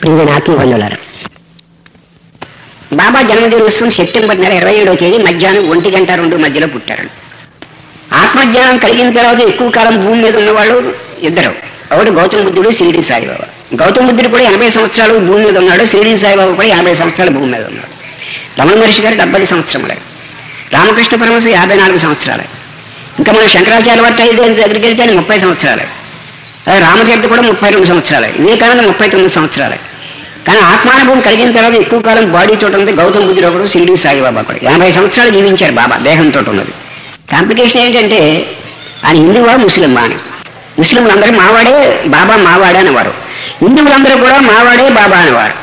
ప్రియమైన ఆత్మబంధువులారు బాబా జన్మదినోత్సవం సెప్టెంబర్ నెల ఇరవై ఏడవ తేదీ మధ్యాహ్నం ఒంటి గంట రెండు మధ్యలో పుట్టారు ఆత్మజ్ఞానం కలిగిన తర్వాత ఎక్కువ కాలం భూమి మీద ఉన్నవాళ్ళు ఇద్దరు ఒకటి గౌతమ బుద్ధుడు షిరిడి సాయిబాబా గౌతమ బుద్ధుడు కూడా ఎనభై సంవత్సరాలు భూమి మీద ఉన్నాడు షిరిడి సాయిబాబా కూడా యాభై సంవత్సరాలు భూమి మీద ఉన్నాడు రమణ మహర్షి గారు డెబ్బై సంవత్సరములే రామకృష్ణ పరమహంస యాభై నాలుగు సంవత్సరాలే ఇంకా మన శంకరాచార్య భట్ట అయితే దగ్గరికి వెళ్తే ఆయన ముప్పై సంవత్సరాలే అలాగే రామతీర్థ కూడా ముప్పై రెండు సంవత్సరాలే వివేకానంద ముప్పై తొమ్మిది సంవత్సరాలే కానీ ఆత్మానుభవం కలిగిన తర్వాత ఎక్కువ కాలం బాడీ తోట ఉంది గౌతమ బుద్ధుడు ఒకడు షిరిడి సాయిబాబా కూడా యాభై సంవత్సరాలు జీవించారు బాబా దేహంతో ఉన్నది కాంప్లికేషన్ ఏంటంటే ఆయన హిందువా ముస్లిమా అని ముస్లింలు అందరూ మావాడే బాబా మావాడే అనేవారు హిందువులందరూ కూడా మావాడే బాబా అనేవారు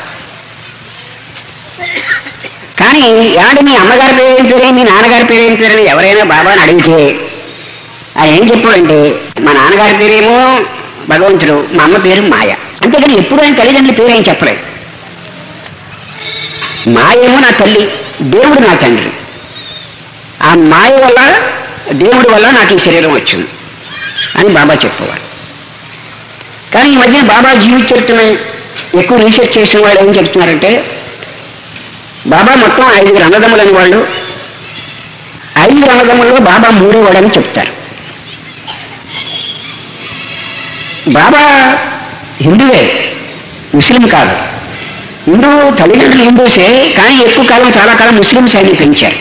కానీ ఏమంటే మీ అమ్మగారి పేరు ఏం పేరే మీ నాన్నగారి పేరు ఏం పేరు అని ఎవరైనా బాబాని అడిగితే ఆయన ఏం చెప్పాడంటే మా నాన్నగారి పేరేమో భగవంతుడు మా అమ్మ పేరు మాయ అంతేకాని ఎప్పుడు ఆయన తల్లిదండ్రుల పేరు ఏం చెప్పలేదు మాయేమో నా తల్లి దేవుడు నా తండ్రి ఆ మాయ వల్ల దేవుడి వల్ల నాకు ఈ శరీరం వచ్చింది అని బాబా చెప్పేవారు కానీ ఈ మధ్య బాబా జీవిత చరిత్రని ఎక్కువ రీసెర్చ్ చేసిన వాళ్ళు ఏం చెప్తున్నారంటే బాబా మొత్తం ఐదుగురు అన్నదమ్ములు అని వాళ్ళు ఐదు అన్నదమ్ముల్లో బాబా మూడో వాడని చెప్తారు బాబా హిందువే ముస్లిం కాదు హిందూ తల్లిదండ్రులు హిందూసే కానీ ఎక్కువ కాలం చాలా కాలం ముస్లిం శైలి పెంచారు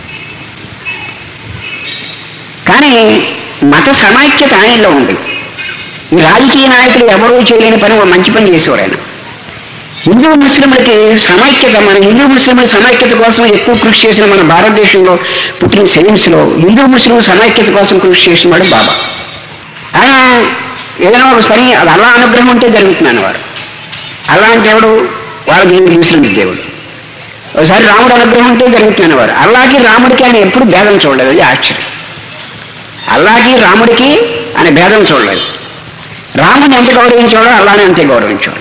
కానీ మత సమైక్యత ఆయనలో ఉంది ఈ రాజకీయ నాయకులు ఎవరూ చేయలేని పని ఓ మంచి పని చేసేవారు ఆయన హిందూ ముస్లింలకి సమైక్యత మన హిందూ ముస్లింల సమైక్యత కోసం ఎక్కువ కృషి చేసిన మన భారతదేశంలో పుట్టిన సైన్స్లో హిందూ ముస్లిం సమైక్యత కోసం కృషి చేసిన వాడు బాబా ఆయన ఏదైనా ఒక పని అది అల్లా అనుగ్రహం ఉంటే జరుగుతున్నాను వారు అల్లా అంటే ఎవడు వాళ్ళ దేవుడు ముస్లిమ్స్ దేవుడు ఒకసారి రాముడు అనుగ్రహం ఉంటే జరుగుతున్నాను వారు అల్లాకి రాముడికి ఆయన ఎప్పుడు భేదం చూడలేదు అది ఆశ్చర్యం అల్లాకి రాముడికి ఆయన భేదం చూడలేదు రాముని ఎంత గౌరవించాడో అల్లాని అంతే గౌరవించాడు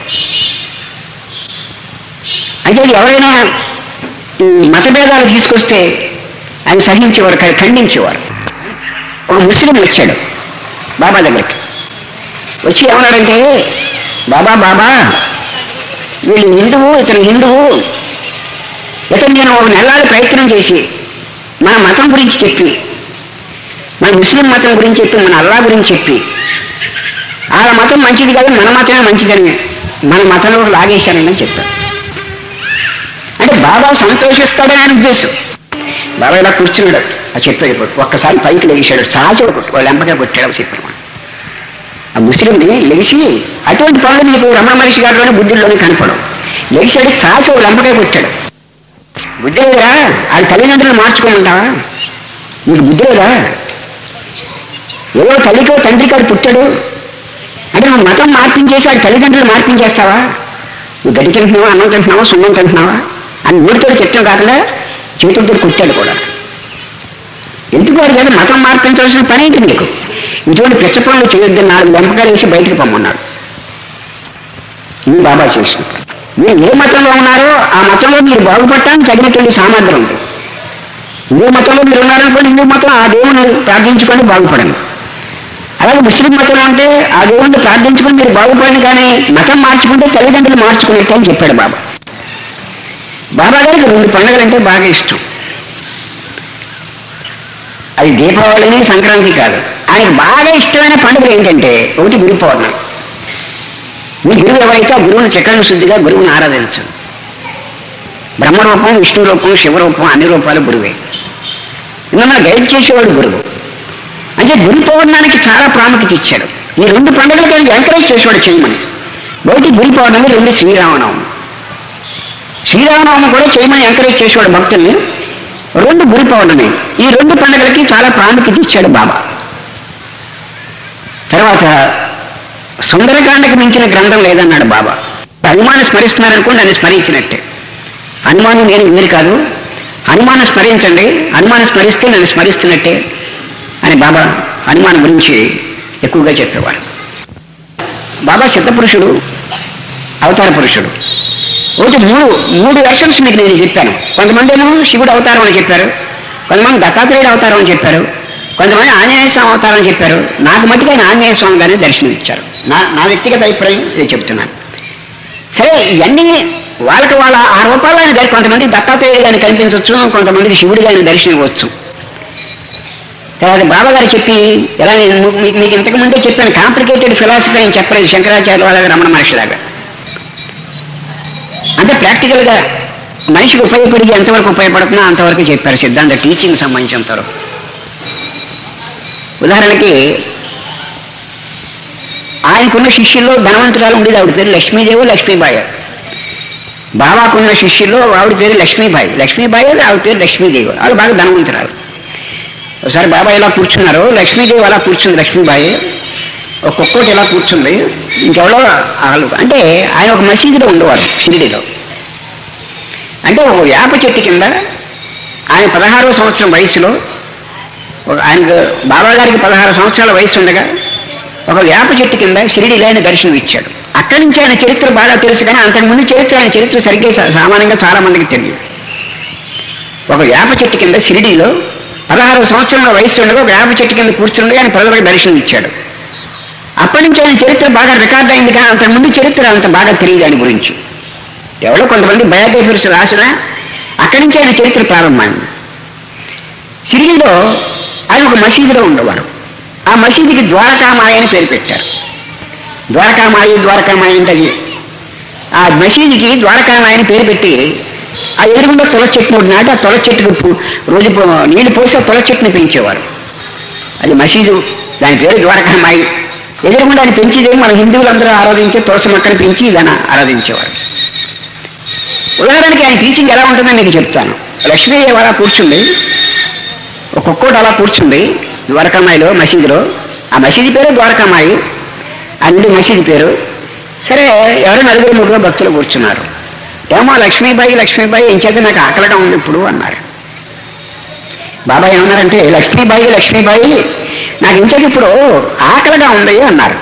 అయితే ఎవరైనా ఈ మతభేదాలు తీసుకొస్తే ఆయన సహించేవారు క- ఖండించేవారు ఒక ముస్లిం వచ్చాడు బాబా దగ్గరికి వచ్చి ఏమన్నాడంటే బాబా బాబా వీళ్ళు హిందువు ఇతను హిందువు ఇతను నేను ఒక నెలలు ప్రయత్నం చేసి మన మతం గురించి చెప్పి మన ముస్లిం మతం గురించి చెప్పి మన అల్లా గురించి చెప్పి వాళ్ళ మతం మంచిది కాదు మన మతమే మంచిదని మన మతంలో లాగేశానని చెప్పాడు అంటే బాబా సంతోషిస్తాడని ఆయన ఉద్దేశం బాబా ఇలా కూర్చున్నాడు ఆ చెప్పాడు ఇప్పుడు ఒక్కసారి పైకి లెగిశాడు చాచోడు కొట్టు వాళ్ళు ఎంపగా కొట్టాడు చెప్పాడు ఆ ముస్లింని లెగిసి అటువంటి పనులు నీకు రమణ మహర్షి గారిలోనే బుద్ధుల్లోనే కనపడవు లెగిశాడు చాచోడు లంపకాయ కొట్టాడు బుద్ధి లేదురా వాళ్ళ తల్లిదండ్రులు మార్చుకోమంటావా నీకు బుద్ధి లేదా ఏదో తల్లికో తండ్రికాడు పుట్టాడు అంటే నువ్వు మతం మార్పించేసి వాడి తల్లిదండ్రులు మార్పించేస్తావా నువ్వు గడ్డి తింటున్నావా అన్నం తింటున్నావా సున్నం తింటున్నావా అని నోటితో చెట్టం కాకుండా చేతులతో కుట్టాడు కూడా ఎందుకు వాడు కదా మతం మార్పించవలసిన పని ఏంటి నీకు ఇటువంటి పిచ్చ పనులు చేయొద్దు నాలుగు వెంపకాలు వేసి బయటకు పొమ్మన్నాడు ఇది బాబా చేసిన మీరు ఏ మతంలో ఉన్నారో ఆ మతంలో మీరు బాగుపడటానికి తగినటువంటి సామర్థ్యం ఉంది హిందూ మతంలో మీరు ఉన్నారనుకోండి హిందూ మతం ఆ దేవుని ప్రార్థించుకొని బాగుపడండి అలాగే ముస్లిం మతం అంటే ఆ దేవుణ్ణి ప్రార్థించుకుని మీరు బాగుపడండి కానీ మతం మార్చుకుంటే తల్లిదండ్రులు మార్చుకునేట్టు అని చెప్పాడు బాబా బాబా గారికి రెండు పండుగలు అంటే బాగా ఇష్టం అది దీపావళిని సంక్రాంతి కాదు ఆయనకు బాగా ఇష్టమైన పండుగలు ఏంటంటే ఒకటి గురు పౌర్ణమి మీ గురువు ఎవరైతే ఆ గురువుని చక్రం శుద్ధిగా గురువుని ఆరాధించు బ్రహ్మరూపం విష్ణు రూపం శివరూపం అన్ని రూపాలు గురువే మిమ్మల్ని గైడ్ చేసేవాడు గురువు అంటే గురు పౌర్ణానికి చాలా ప్రాముఖ్యత ఇచ్చాడు ఈ రెండు పండుగలకి ఆయన ఎంకరేజ్ చేసేవాడు చేయమని ఒకటి గురి పౌర్ణమి రెండు శ్రీరామనవమి శ్రీరామనవమి కూడా చేయమని ఎంకరేజ్ చేసేవాడు భక్తుల్ని రెండు గురి పౌర్ణమి ఈ రెండు పండుగలకి చాలా ప్రాముఖ్యత ఇచ్చాడు బాబా తర్వాత సుందరకాండకి మించిన గ్రంథం లేదన్నాడు బాబా హనుమాను స్మరిస్తున్నారనుకోండి దాన్ని స్మరించినట్టే హనుమాను నేను వీరు కాదు హనుమాను స్మరించండి హనుమాను స్మరిస్తే నన్ను స్మరిస్తున్నట్టే అని బాబా హనుమాన్ గురించి ఎక్కువగా చెప్పేవారు బాబా సిద్ధపురుషుడు అవతార పురుషుడు ఒకటి మూడు మూడు వెర్షన్స్ మీకు నేను చెప్పాను కొంతమంది ఏమో శివుడు అవతారం అని చెప్పారు కొంతమంది దత్తాత్రేయుడు అవతారం అని చెప్పారు కొంతమంది ఆంజనేయ స్వామి అవతారం అని చెప్పారు నాకు మట్టుకు ఆయన ఆంజనేయ స్వామి గారిని దర్శనం ఇచ్చారు నా నా వ్యక్తిగత అభిప్రాయం ఇది చెప్తున్నాను సరే ఇవన్నీ వాళ్ళకి వాళ్ళ ఆ రూపాల్లో ఆయన దర్శనం కొంతమంది దత్తాత్రేయ గారిని కనిపించవచ్చు కొంతమందికి శివుడి గారిని దర్శనం ఇవ్వచ్చు తర్వాత బాబా గారు చెప్పి ఎలా నేను ము- మీకు మీకు ఇంతకు ముందే చెప్పాను కాంప్లికేటెడ్ ఫిలాసఫీ అని చెప్పలేదు శంకరాచార్య వాళ్ళ రమణ మహర్షి లాగా అంటే ప్రాక్టికల్గా మనిషికి ఉపయోగపడి ఎంతవరకు ఉపయోగపడుతుందో అంతవరకు చెప్పారు సిద్ధాంత టీచింగ్ సంబంధించినంతవరకు ఉదాహరణకి ఆయనకున్న శిష్యుల్లో ధనవంతురాలు ఉండేది ఆవిడ పేరు లక్ష్మీదేవి లక్ష్మీబాయి బాబాకున్న శిష్యుల్లో ఆవిడ పేరు లక్ష్మీబాయి లక్ష్మీబాయి ఆవిడ పేరు లక్ష్మీదేవి ఆవిడ బాగా ధనవంతురాలు ఒకసారి బాబా ఇలా కూర్చున్నారు లక్ష్మీదేవి అలా కూర్చుంది లక్ష్మీబాయి ఒక కుక్కోటి ఇలా కూర్చుంది ఇంకెవరో వాళ్ళు అంటే ఆయన ఒక మసీదులో ఉండేవారు షిరిడిలో అంటే ఒక వేప చెట్టు కింద ఆయన పదహారవ సంవత్సరం వయసులో ఒక- ఆయనకు బాబా గారికి పదహారు సంవత్సరాల వయసు ఉండగా ఒక వేప చెట్టు కింద షిరిడిలో ఆయన దర్శనం ఇచ్చాడు అక్కడి నుంచి ఆయన చరిత్ర బాగా తెలుసు కానీ అంతకుముందు చరిత్ర ఆయన చరిత్ర సరిగ్గా సా- సామాన్యంగా చాలా మందికి తెలియదు ఒక వేప చెట్టు కింద షిరిడీలో పదహారు సంవత్సరాల వయసు ఉండగా ఒక వేప చెట్టు కింద కూర్చుండగా ఆయన ప్రజలకు దర్శనం ఇచ్చాడు అప్పటి నుంచి ఆయన చరిత్ర బాగా రికార్డ్ అయింది కానీ అంతకుముందు చరిత్ర అంత బాగా తెలియదు ఆయన గురించి ఎవరో కొంతమంది బయోగ్రఫీస్ రాసినా అక్కడి నుంచి ఆయన చరిత్ర ప్రారంభమైంది సిరిడిలో ఆయన ఒక మసీదులో ఉండేవారు ఆ మసీదుకి ద్వారకామాయ అని పేరు పెట్టారు ద్వారకామాయి ద్వారకామాయి అంటే అది ఆ మసీదుకి ద్వారకామాయ అని పేరు పెట్టి ఆ ఎదురుగుండా తులసి చెట్టు ఒకటి నాటి ఆ తులసి చెట్టుకు పు- రోజు పో- నీళ్లు పోసి ఆ తులసి చెట్టుని పెంచేవారు అది మసీదు దాని పేరు ద్వారకామాయి ఎదురుగుండా ఆయన పెంచేది మన హిందువులందరూ ఆరాధించే తులసి మొక్కని పెంచి దాన్ని ఆరాధించేవారు ఉదాహరణకి ఆయన టీచింగ్ ఎలా ఉంటుందో మీకు చెప్తాను లక్ష్మీ అలా కూర్చుంది ఒక కుక్కోటి అలా కూర్చుంది ద్వారకామాయిలో మసీదులో ఆ మసీదు పేరు ద్వారకామాయి అంది మసీదు పేరు సరే ఎవరో నలుగురు ముగ్గురు భక్తులు కూర్చున్నారు ఏమో లక్ష్మీబాయి లక్ష్మీబాయి ఏం చేత నాకు ఆకలిగా ఉంది ఇప్పుడు అన్నారు బాబా ఏమన్నారంటే లక్ష్మీబాయి లక్ష్మీబాయి నాకు ఇంతకు ఇప్పుడు ఆకలిగా ఉంది అన్నారు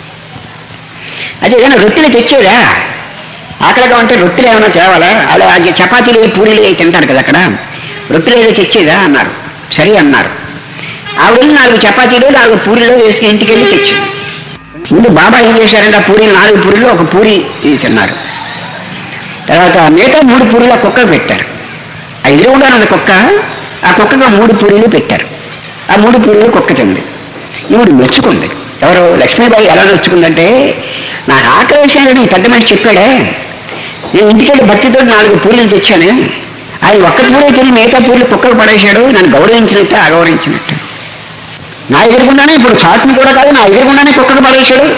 అదే ఏదైనా రొట్టెలు తెచ్చేదా ఆకలిగా ఉంటే రొట్టెలు ఏమైనా తేవాలా అలా అది చపాతీలు పూరీలు అవి తింటారు కదా అక్కడ రొట్టెలు ఏదో తెచ్చేదా అన్నారు సరే అన్నారు ఆవిడ వెళ్ళి నాలుగు చపాతీలు నాలుగు పూరీలు వేసుకుని ఇంటికి వెళ్ళి తెచ్చింది ముందు బాబా ఏం చేశారంటే ఆ పూరి నాలుగు పూరీలు ఒక పూరి ఇది తిన్నారు తర్వాత మిగతా మూడు పూరీలు ఆ కుక్కకు పెట్టారు ఆ ఎదురుగుండా ఉన్న కుక్క ఆ కుక్కకు ఆ మూడు పూరీలు పెట్టారు ఆ మూడు పూరీలు కుక్క తింది ఈవిడ మెచ్చుకుంది ఎవరు లక్ష్మీబాయి ఎలా మెచ్చుకుందంటే నాకు ఆకలి వేసానని ఈ పెద్ద మనిషి చెప్పాడే నేను ఇంటికెళ్ళి భక్తితో నాలుగు పూరీలు తెచ్చాను అది ఒక్క పూరే తిని మిగతా పూరీలు కుక్కకు పడేశాడు నన్ను గౌరవించినట్టు అగౌరవించినట్టు నా ఎదురుకుండానే ఇప్పుడు చాటుని కూడా కాదు నా ఎదురుకుండానే కుక్కకు పడేశాడు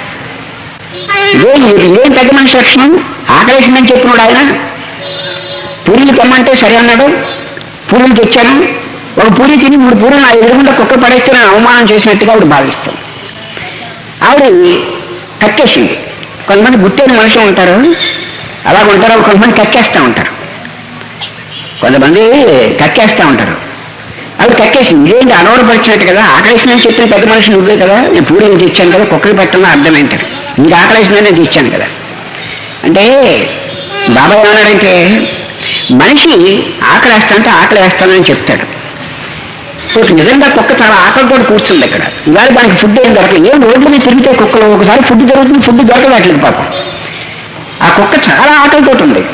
ఇదే ఇదేం పెద్ద మనిషి లక్షణం ఆకలేసిందని చెప్పినాడు ఆయన పూరీలు తెమ్మంటే సరే అన్నాడు పూరీలు తెచ్చాను ఒక పూరి తిని మూడు పూరీలు నా ఎదురుగుండా కుక్క పడేస్తే నేను అవమానం చేసినట్టుగా ఆవిడ భావిస్తాను ఆవిడ కక్కేసింది కొంతమంది గుట్టైన మనుషులు ఉంటారు అలాగ ఉంటారు కొంతమంది కక్కేస్తూ ఉంటారు కొంతమంది కక్కేస్తూ ఉంటారు అవి కక్కేసింది ఇదేంటి అలవాటుపరిచినట్టు కదా ఆకలేసిందని చెప్పిన పెద్ద మనిషి నువ్వే కదా నేను పూరీలు తెచ్చాను కదా కుక్కకి పెట్టడం అర్థమైంది నీకు ఆకలేసిందని నేను తెచ్చాను కదా అంటే బాబా ఏమన్నాడంటే మనిషి ఆకలి వేస్తానంటే ఆకలి వేస్తానని చెప్తాడు ఇప్పుడు నిజంగా కుక్క చాలా ఆకలితో కూర్చుంది ఇక్కడ ఇవాళ దానికి ఫుడ్ ఏం దొరకలేదు ఏం రోడ్ల మీద తిరిగితే కుక్కలు ఒకసారి ఫుడ్ దొరుకుతుంది ఫుడ్ దొరకట్లేదు పాపం ఆ కుక్క చాలా ఆకలితో ఉంది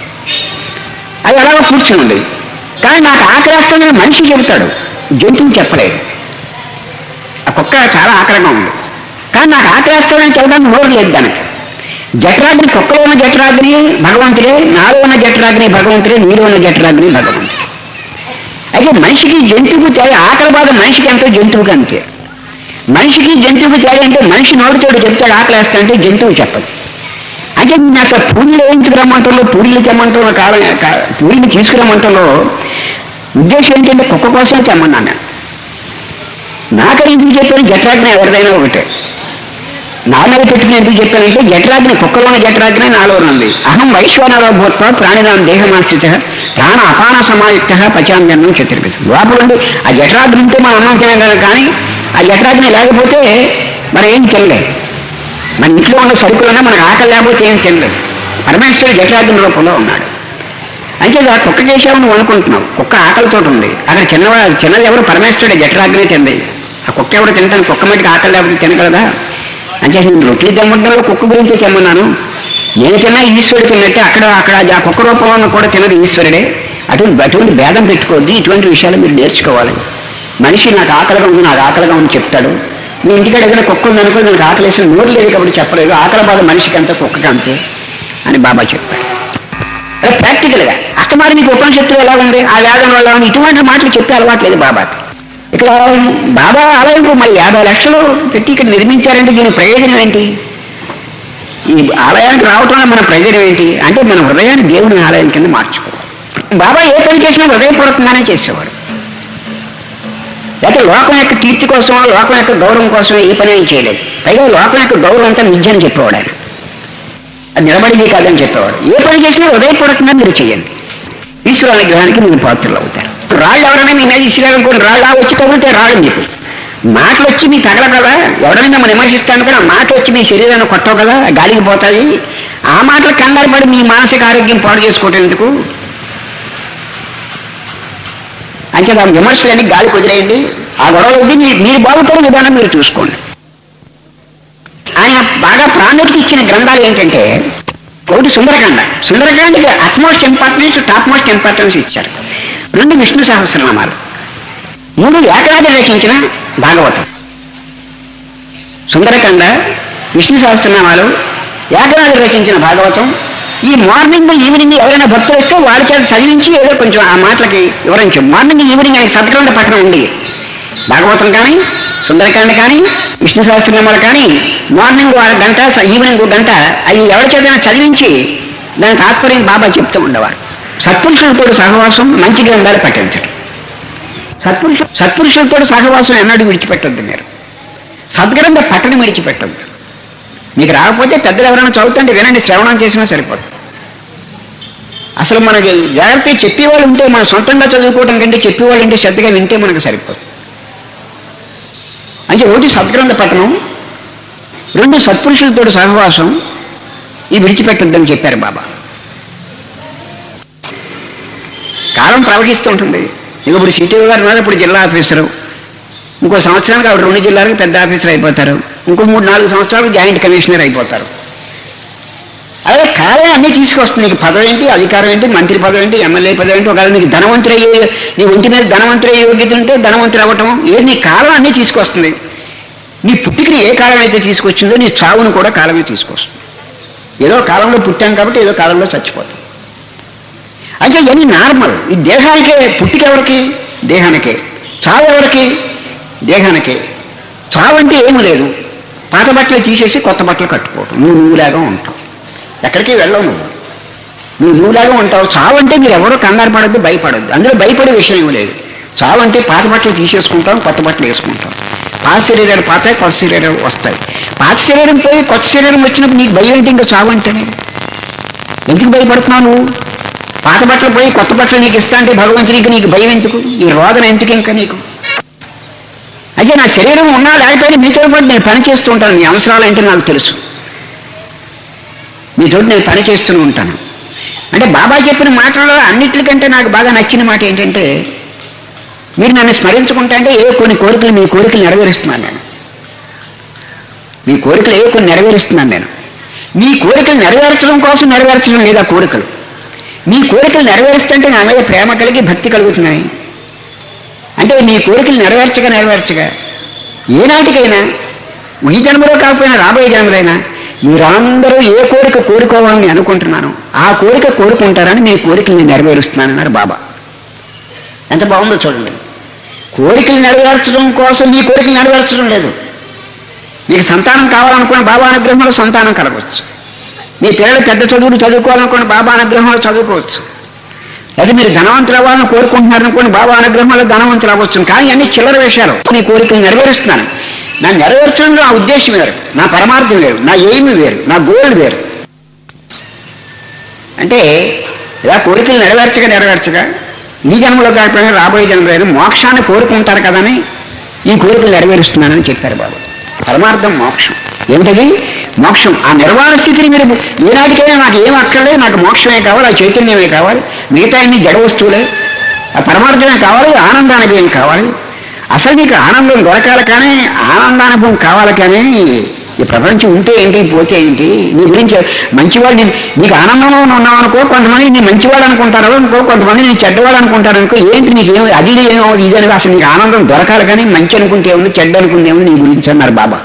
అది అలాగ కూర్చుని ఉంది కానీ నాకు ఆకలి వేస్తానని మనిషి చెబుతాడు జంతువు చెప్పలేదు ఆ కుక్క చాలా ఆకలిగా ఉంది కానీ నాకు ఆకలి వేస్తానని చెప్పడానికి నోరు లేదు దానికి జఠరాగ్ని కుక్కలో ఉన్న జఠరాగ్ని భగవంతుడే నాలో ఉన్న జఠరాగ్ని భగవంతుడే నీలో ఉన్న జఠరాగ్ని భగవంతుడే అయితే మనిషికి జంతువుకు తేడా ఆకలి బాధ మనిషికి ఎంతో జంతువుకి అంతే మనిషికి జంతువుకి తేడా అంటే మనిషి నోటితోడు చెప్తాడు ఆకలి వేస్తాడంటే జంతువు చెప్పదు అంటే నేను అసలు పూరీలు వేయించుకురమ్మంటలో పూరీలు తెమ్మంటలో కాలం కా- పూరీలు తీసుకురమ్మంటలో ఉద్దేశం ఏంటంటే కుక్క కోసం తెమ్మన్నాను నేను నాకని ఎందుకు చెప్పాను జఠరాగ్ని ఎవరిదైనా ఒకటే నా మీద పెట్టుకుని ఎందుకు చెప్పానంటే జఠరాగ్ని కుక్కలో ఉన్న జఠరాగ్ని నాలో ఉంది అహం వైశ్వనవ భూత్వ ప్రాణినాం దేహమాశ్రిత ప్రాణ అపాన సమాయుక్త పచామ్యన్నం చతుర్భి లోపలుండి ఆ జఠరాగ్ని ఉంటే మనం అన్నం తినగలం కానీ ఆ జఠరాగ్ని లేకపోతే మనం ఏం తినలేదు మన ఇంట్లో ఉన్న సరుకులన్నా మనకు ఆకలి లేకపోతే ఏం తినలేదు పరమేశ్వరుడు జఠరాగ్ని రూపంలో ఉన్నాడు అంటే ఆ కుక్క చేసావు నువ్వు అనుకుంటున్నావు కుక్క ఆకలితో ఉంది అక్కడ చిన్నవాడు చిన్నది ఎవరు పరమేశ్వరుడే జఠరాగ్నే తింది ఆ కుక్క ఎవరు తింటాను కుక్క మటుకు ఆకలి లేకపోతే తినగలదా అంటే నేను రొట్టెలు తెమ్మంటున్నావు కుక్క గురించి తెమ్మన్నాను నేను తిన్నా ఈశ్వరుడు తిన్నట్టే అక్కడ అక్కడ ఆ కుక్క రూపంలో ఉన్న కూడా తిన్నది ఈశ్వరుడే అటువంటి అటువంటి భేదం పెట్టుకోవద్దు ఇటువంటి విషయాలు మీరు నేర్చుకోవాలి మనిషి నాకు ఆకలిగా ఉంది నాకు ఆకలిగా ఉంది చెప్తాడు మీ ఇంటికాడ ఏదైనా కుక్క ఉందనుకో నాకు ఆకలి వేసిన నోరు లేదు కాబట్టి చెప్పలేదు ఆకలి బాధ మనిషికి అంత కుక్కకి అంతే అని బాబా చెప్పాడు అదే ప్రాక్టికల్గా అస్తమారి మీకు ఉపనిషత్తు ఎలా ఉంది ఆ వేదం వల్ల ఉంది ఇటువంటి మాటలు చెప్పే అలవాట్లేదు బాబాకి ఇక్కడ బాబా ఆలయం మరి యాభై లక్షలు పెట్టి ఇక్కడ నిర్మించారంటే దీని ప్రయోజనం ఏంటి ఈ ఆలయానికి రావటం వల్ల మన ప్రయోజనం ఏంటి అంటే మన హృదయాన్ని దేవుని ఆలయం కింద మార్చుకోవాలి బాబా ఏ పని చేసినా హృదయపూర్వకంగానే చేసేవాడు లేకపోతే లోకం యొక్క కీర్తి కోసం లోకం యొక్క గౌరవం కోసం ఏ పని ఆయన చేయలేదు పైగా లోకం యొక్క గౌరవం అంతా నిజం అని చెప్పేవాడు ఆయన అది నిలబడిది కాదని చెప్పేవాడు ఏ పని చేసినా హృదయపూర్వకంగా మీరు చేయండి ఈశ్వర అనుగ్రహానికి మీరు పాత్రలు అవుతారు రాళ్ళు ఎవరైనా మీ మీద ఇసిరాలనుకోండి రాళ్ళు వచ్చి తగిలితే రాళ్ళు మీకు మాటలు వచ్చి మీ తగల కదా ఎవరైనా మనం విమర్శిస్తాను కదా మాట వచ్చి మీ శరీరాన్ని కొట్టవు కదా గాలికి పోతాయి ఆ మాటలు కంగారు పడి మీ మానసిక ఆరోగ్యం పాడు చేసుకోవటం ఎందుకు అంటే దాని విమర్శలన్నీ గాలి కుదిరేయండి ఆ గొడవ వద్దు మీ- మీరు బాగుపడే విధానం మీరు చూసుకోండి ఆయన బాగా ప్రాముఖ్యత ఇచ్చిన గ్రంథాలు ఏంటంటే ఒకటి సుందరకాండ సుందరకాండకి utmost importance top most importance ఇచ్చారు రెండు విష్ణు సహస్రనామాలు మూడు ఏకరాజు రచించిన భాగవతం సుందరకాండ విష్ణు సహస్రనామాలు ఏకరాజు రచించిన భాగవతం ఈ మార్నింగ్ ఈవినింగ్ ఎవరైనా భక్తులు వస్తే వాళ్ళ చేత చదివించి ఏదో కొంచెం ఆ మాటలకి వివరించు మార్నింగ్ ఈవినింగ్ ఆయనకి సత్కాండ పట్టణం ఉంది భాగవతం కానీ సుందరకాండ కానీ విష్ణు సహస్రనామాలు కానీ మార్నింగ్ ఒక గంట ఈవినింగ్ ఒక గంట అవి ఎవరి చేతైనా చదివించి దాని తాత్పర్యం బాబా చెప్తూ ఉండేవారు సత్పురుషులతో సహవాసం మంచి గ్రంథాలు పఠించడం సత్పురుష సత్పురుషులతో సహవాసం ఎన్నడూ విడిచిపెట్టద్దు మీరు సద్గ్రంథ పట్టణం విడిచిపెట్టద్దు మీకు రాకపోతే పెద్దలు ఎవరైనా చదువుతుంటే వినండి శ్రవణం చేసినా సరిపోదు అసలు మనకి జాగ్రత్త చెప్పేవాళ్ళు ఉంటే మనం సొంతంగా చదువుకోవడం కంటే చెప్పేవాళ్ళు ఉంటే శ్రద్ధగా వింటే మనకు సరిపోదు అంటే ఒకటి సద్గ్రంథ పఠనం రెండు సత్పురుషులతో సహవాసం ఈ విడిచిపెట్టద్దని చెప్పారు బాబా కాలం ప్రవహిస్తూ ఉంటుంది ఇక ఇప్పుడు సిటీ గారు ఉన్నారు ఇప్పుడు జిల్లా ఆఫీసరు ఇంకో సంవత్సరానికి ఆవిడ రెండు జిల్లాలకు పెద్ద ఆఫీసర్ అయిపోతారు ఇంకో మూడు నాలుగు సంవత్సరాలు జాయింట్ కమిషనర్ అయిపోతారు అదే కాలం అన్నీ తీసుకొస్తుంది నీకు పదవి ఏంటి అధికారం ఏంటి మంత్రి పదవి ఏంటి ఎమ్మెల్యే పదవి ఏంటి ఒకవేళ నీకు ధనవంతులు అయ్యే నీ ఒంటి మీద ధనవంతులు అయ్యే యోగ్యత ఉంటే ధనవంతులు అవ్వటం ఏది నీ కాలం అన్నీ తీసుకొస్తుంది నీ పుట్టికని ఏ కాలం అయితే తీసుకొచ్చిందో నీ చావును కూడా కాలమే తీసుకొస్తుంది ఏదో కాలంలో పుట్టాం కాబట్టి ఏదో కాలంలో చచ్చిపోతాం అంటే ఇవన్నీ నార్మల్ ఈ దేహానికే పుట్టిక ఎవరికి దేహానికే చావు ఎవరికి దేహానికే చావు అంటే ఏమీ లేదు పాత బట్టలు తీసేసి కొత్త బట్టలు కట్టుకోవటం నువ్వు నువ్వులాగా ఉంటావు ఎక్కడికి వెళ్ళవు నువ్వు నువ్వు నువ్వులాగా ఉంటావు చావు అంటే మీరు ఎవరో కంగారు పడద్దు భయపడద్దు అందులో భయపడే విషయం ఏమీ లేదు చావు అంటే పాత బట్టలు తీసేసుకుంటాం కొత్త బట్టలు వేసుకుంటాం పాత శరీరాలు పాతాయి కొత్త శరీరాలు వస్తాయి పాత శరీరం పోయి కొత్త శరీరం వచ్చినప్పుడు నీకు భయం ఏంటి ఇంకా చావు అంటేనే ఎందుకు భయపడుతున్నావు నువ్వు పాత బట్టలు పోయి కొత్త బట్టలు నీకు ఇస్తా అంటే భగవంతునికి నీకు భయం ఎందుకు ఈ రోదన ఎందుకు ఇంకా నీకు అయితే నా శరీరం ఉన్నా లేకపోయినా మీతో పాటు నేను పని చేస్తూ ఉంటాను మీ అవసరాలు ఏంటో నాకు తెలుసు మీతో నేను పని చేస్తూనే ఉంటాను అంటే బాబా చెప్పిన మాటలలో అన్నిటికంటే నాకు బాగా నచ్చిన మాట ఏంటంటే మీరు నన్ను స్మరించుకుంటా అంటే ఏ కొన్ని కోరికలు మీ కోరికలు నెరవేరుస్తున్నాను నేను మీ కోరికలు ఏ కొన్ని నెరవేరుస్తున్నాను నేను మీ కోరికలు నెరవేర్చడం కోసం నెరవేర్చడం లేదా కోరికలు మీ కోరికలు నెరవేరుస్తుంటే నా మీద ప్రేమ కలిగి భక్తి కలుగుతున్నాయి అంటే మీ కోరికలు నెరవేర్చగా నెరవేర్చగా ఏనాటికైనా ఈ జన్మలో కాకపోయినా రాబోయే జన్మలైనా మీరందరూ ఏ కోరిక కోరుకోవాలని అనుకుంటున్నాను ఆ కోరిక కోరుకుంటారని మీ కోరికల్ని నెరవేరుస్తున్నానన్నారు బాబా ఎంత బాగుందో చూడండి కోరికలు నెరవేర్చడం కోసం మీ కోరికలు నెరవేర్చడం లేదు మీకు సంతానం కావాలనుకున్న బాబా అనుగ్రహంలో సంతానం కలగవచ్చు మీ పిల్లలు పెద్ద చదువులు చదువుకోవాలనుకున్న బాబా అనుగ్రహంలో చదువుకోవచ్చు లేదా మీరు ధనవంతులు అవ్వాలని కోరుకుంటున్నారనుకోండి బాబా అనుగ్రహంలో ధనవంతులు అవ్వచ్చు కానీ అన్ని చిల్లర విషయాలు నీ కోరికలు నెరవేరుస్తున్నాను నా నెరవేర్చడంలో నా ఉద్దేశం వేరు నా పరమార్థం వేరు నా ఎయిమ్ వేరు నా గోల్ వేరు అంటే ఇలా కోరికలు నెరవేర్చగా నెరవేర్చగా ఈ జన్మలో కాకపోయినా రాబోయే జన్మలో మోక్షాన్ని కోరుకుంటారు కదని ఈ కోరికలు నెరవేరుస్తున్నానని చెప్పారు బాబు పరమార్థం మోక్షం ఏమిటది మోక్షం ఆ నిర్వాణ స్థితిని మీరు ఏనాటికైనా నాకు ఏం అక్కర్లేదు నాకు మోక్షమే కావాలి ఆ చైతన్యమే కావాలి మిగతా అన్ని జడ వస్తువులే ఆ పరమార్థమే కావాలి ఆనందానుభవం కావాలి అసలు నీకు ఆనందం దొరకాలి కానీ ఆనందానుభవం కావాలి కానీ ఈ ప్రపంచం ఉంటే ఏంటి పోతే ఏంటి నీ గురించి మంచివాడు నీ- నీకు ఆనందంలో ఉన్నావు అనుకో కొంతమంది నీ మంచివాడు అనుకుంటారు అనుకో కొంతమంది నీ చెడ్డవాడు అనుకుంటారు అనుకో ఏంటి నీకు ఏం అది ఏమో ఇది అని అసలు నీకు ఆనందం దొరకాలి కానీ మంచి అనుకుంటే ఏముంది చెడ్డ అనుకుంటే ఏముంది నీ గురించి అన్నారు బాబా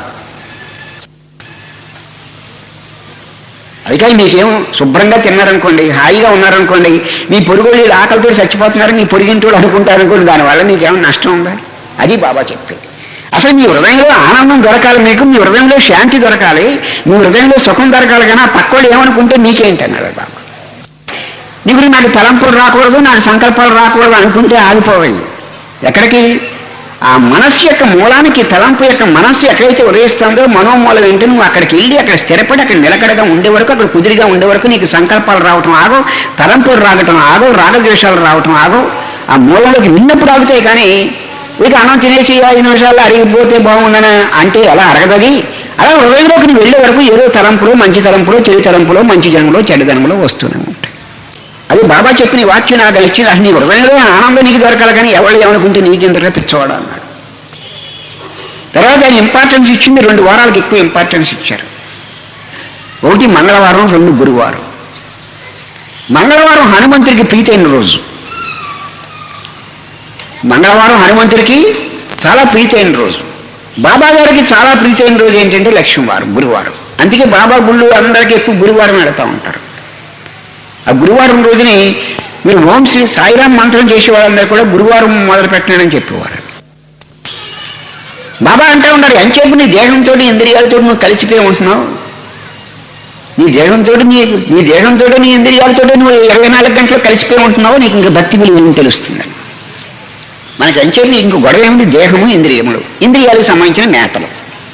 అయితే మీకేం శుభ్రంగా తిన్నారనుకోండి హాయిగా ఉన్నారనుకోండి మీ పొరుగు వాళ్ళు ఆకలితో చచ్చిపోతున్నారు మీ పొరిగింటి వాళ్ళు అనుకుంటారు అనుకోండి దానివల్ల మీకేమైనా నష్టం ఉందా అది బాబా చెప్పేది అసలు మీ హృదయంలో ఆనందం దొరకాలి మీకు మీ హృదయంలో శాంతి దొరకాలి మీ హృదయంలో సుఖం దొరకాలి కానీ ఆ పక్కోళ్ళు ఏమనుకుంటే మీకేంటి అన్నాడు బాబా నీ గురించి నాకు తలంపులు రాకూడదు నాకు సంకల్పాలు రాకూడదు అనుకుంటే ఆగిపోవాలి ఎక్కడికి ఆ మనస్సు యొక్క మూలానికి తలంపు యొక్క మనస్సు ఎక్కడైతే ఉదయిస్తుందో మనోమూలం ఏంటో నువ్వు అక్కడికి వెళ్ళి అక్కడ స్థిరపడి అక్కడ నిలకడగా ఉండే వరకు అక్కడ కుదిరిగా ఉండే వరకు నీకు సంకల్పాలు రావటం ఆగో తలంపులు రాగటం ఆగో రాగద్వేషాలు రావటం ఆగో ఆ మూలంలోకి నిన్నప్పుడు ఆగుతాయి కానీ ఇక అన్నం తినేసి ఐదు నిమిషాల్లో అరిగిపోతే బాగుండని అంటే అలా అరగదది అలా హృదయంలోకి నువ్వు వెళ్ళే వరకు ఏదో తలంపులు మంచి తలంపులు చెడు తలంపులు మంచి జన్మలో చెడు జన్మలో వస్తూనే ఉంటాయి అది బాబా చెప్పిన ఈ వాక్యం నాకు ఇచ్చింది అసలు నీ హృదయంలో ఆనందం నీకు దొరకాలి కానీ ఎవరు ఏమనుకుంటే నీకెందుకు పిచ్చవాడు అన్నాడు తర్వాత ఆయన ఇంపార్టెన్స్ ఇచ్చింది రెండు వారాలకు ఎక్కువ ఇంపార్టెన్స్ ఇచ్చారు ఒకటి మంగళవారం రెండు గురువారం మంగళవారం హనుమంతుడికి ప్రీతైన రోజు మంగళవారం హనుమంతుడికి చాలా ప్రీతైన రోజు బాబా గారికి చాలా ప్రీతైన రోజు ఏంటంటే లక్ష్మీవారం గురువారం అందుకే బాబా గుళ్ళు అందరికీ ఎక్కువ గురువారం పెడతా ఉంటారు ఆ గురువారం రోజుని మీరు ఓం శ్రీ సాయిరాం మంత్రం చేసే వాళ్ళందరూ కూడా గురువారం మొదలు పెట్టినాడని చెప్పేవారు బాబా అంటూ ఉన్నారు ఎంచేపు నీ దేహంతో ఇంద్రియాలతో నువ్వు కలిసిపోయి ఉంటున్నావు నీ దేహంతో నీ నీ దేహంతో నీ ఇంద్రియాలతో నువ్వు ఇరవై నాలుగు గంటలు కలిసిపోయి ఉంటున్నావు నీకు ఇంకా భక్తి విలువ ఏం తెలుస్తుందని మనకి అంచేపు ఇంక గొడవ ఏముంది దేహము ఇంద్రియములు ఇంద్రియాలకు సంబంధించిన మేతలు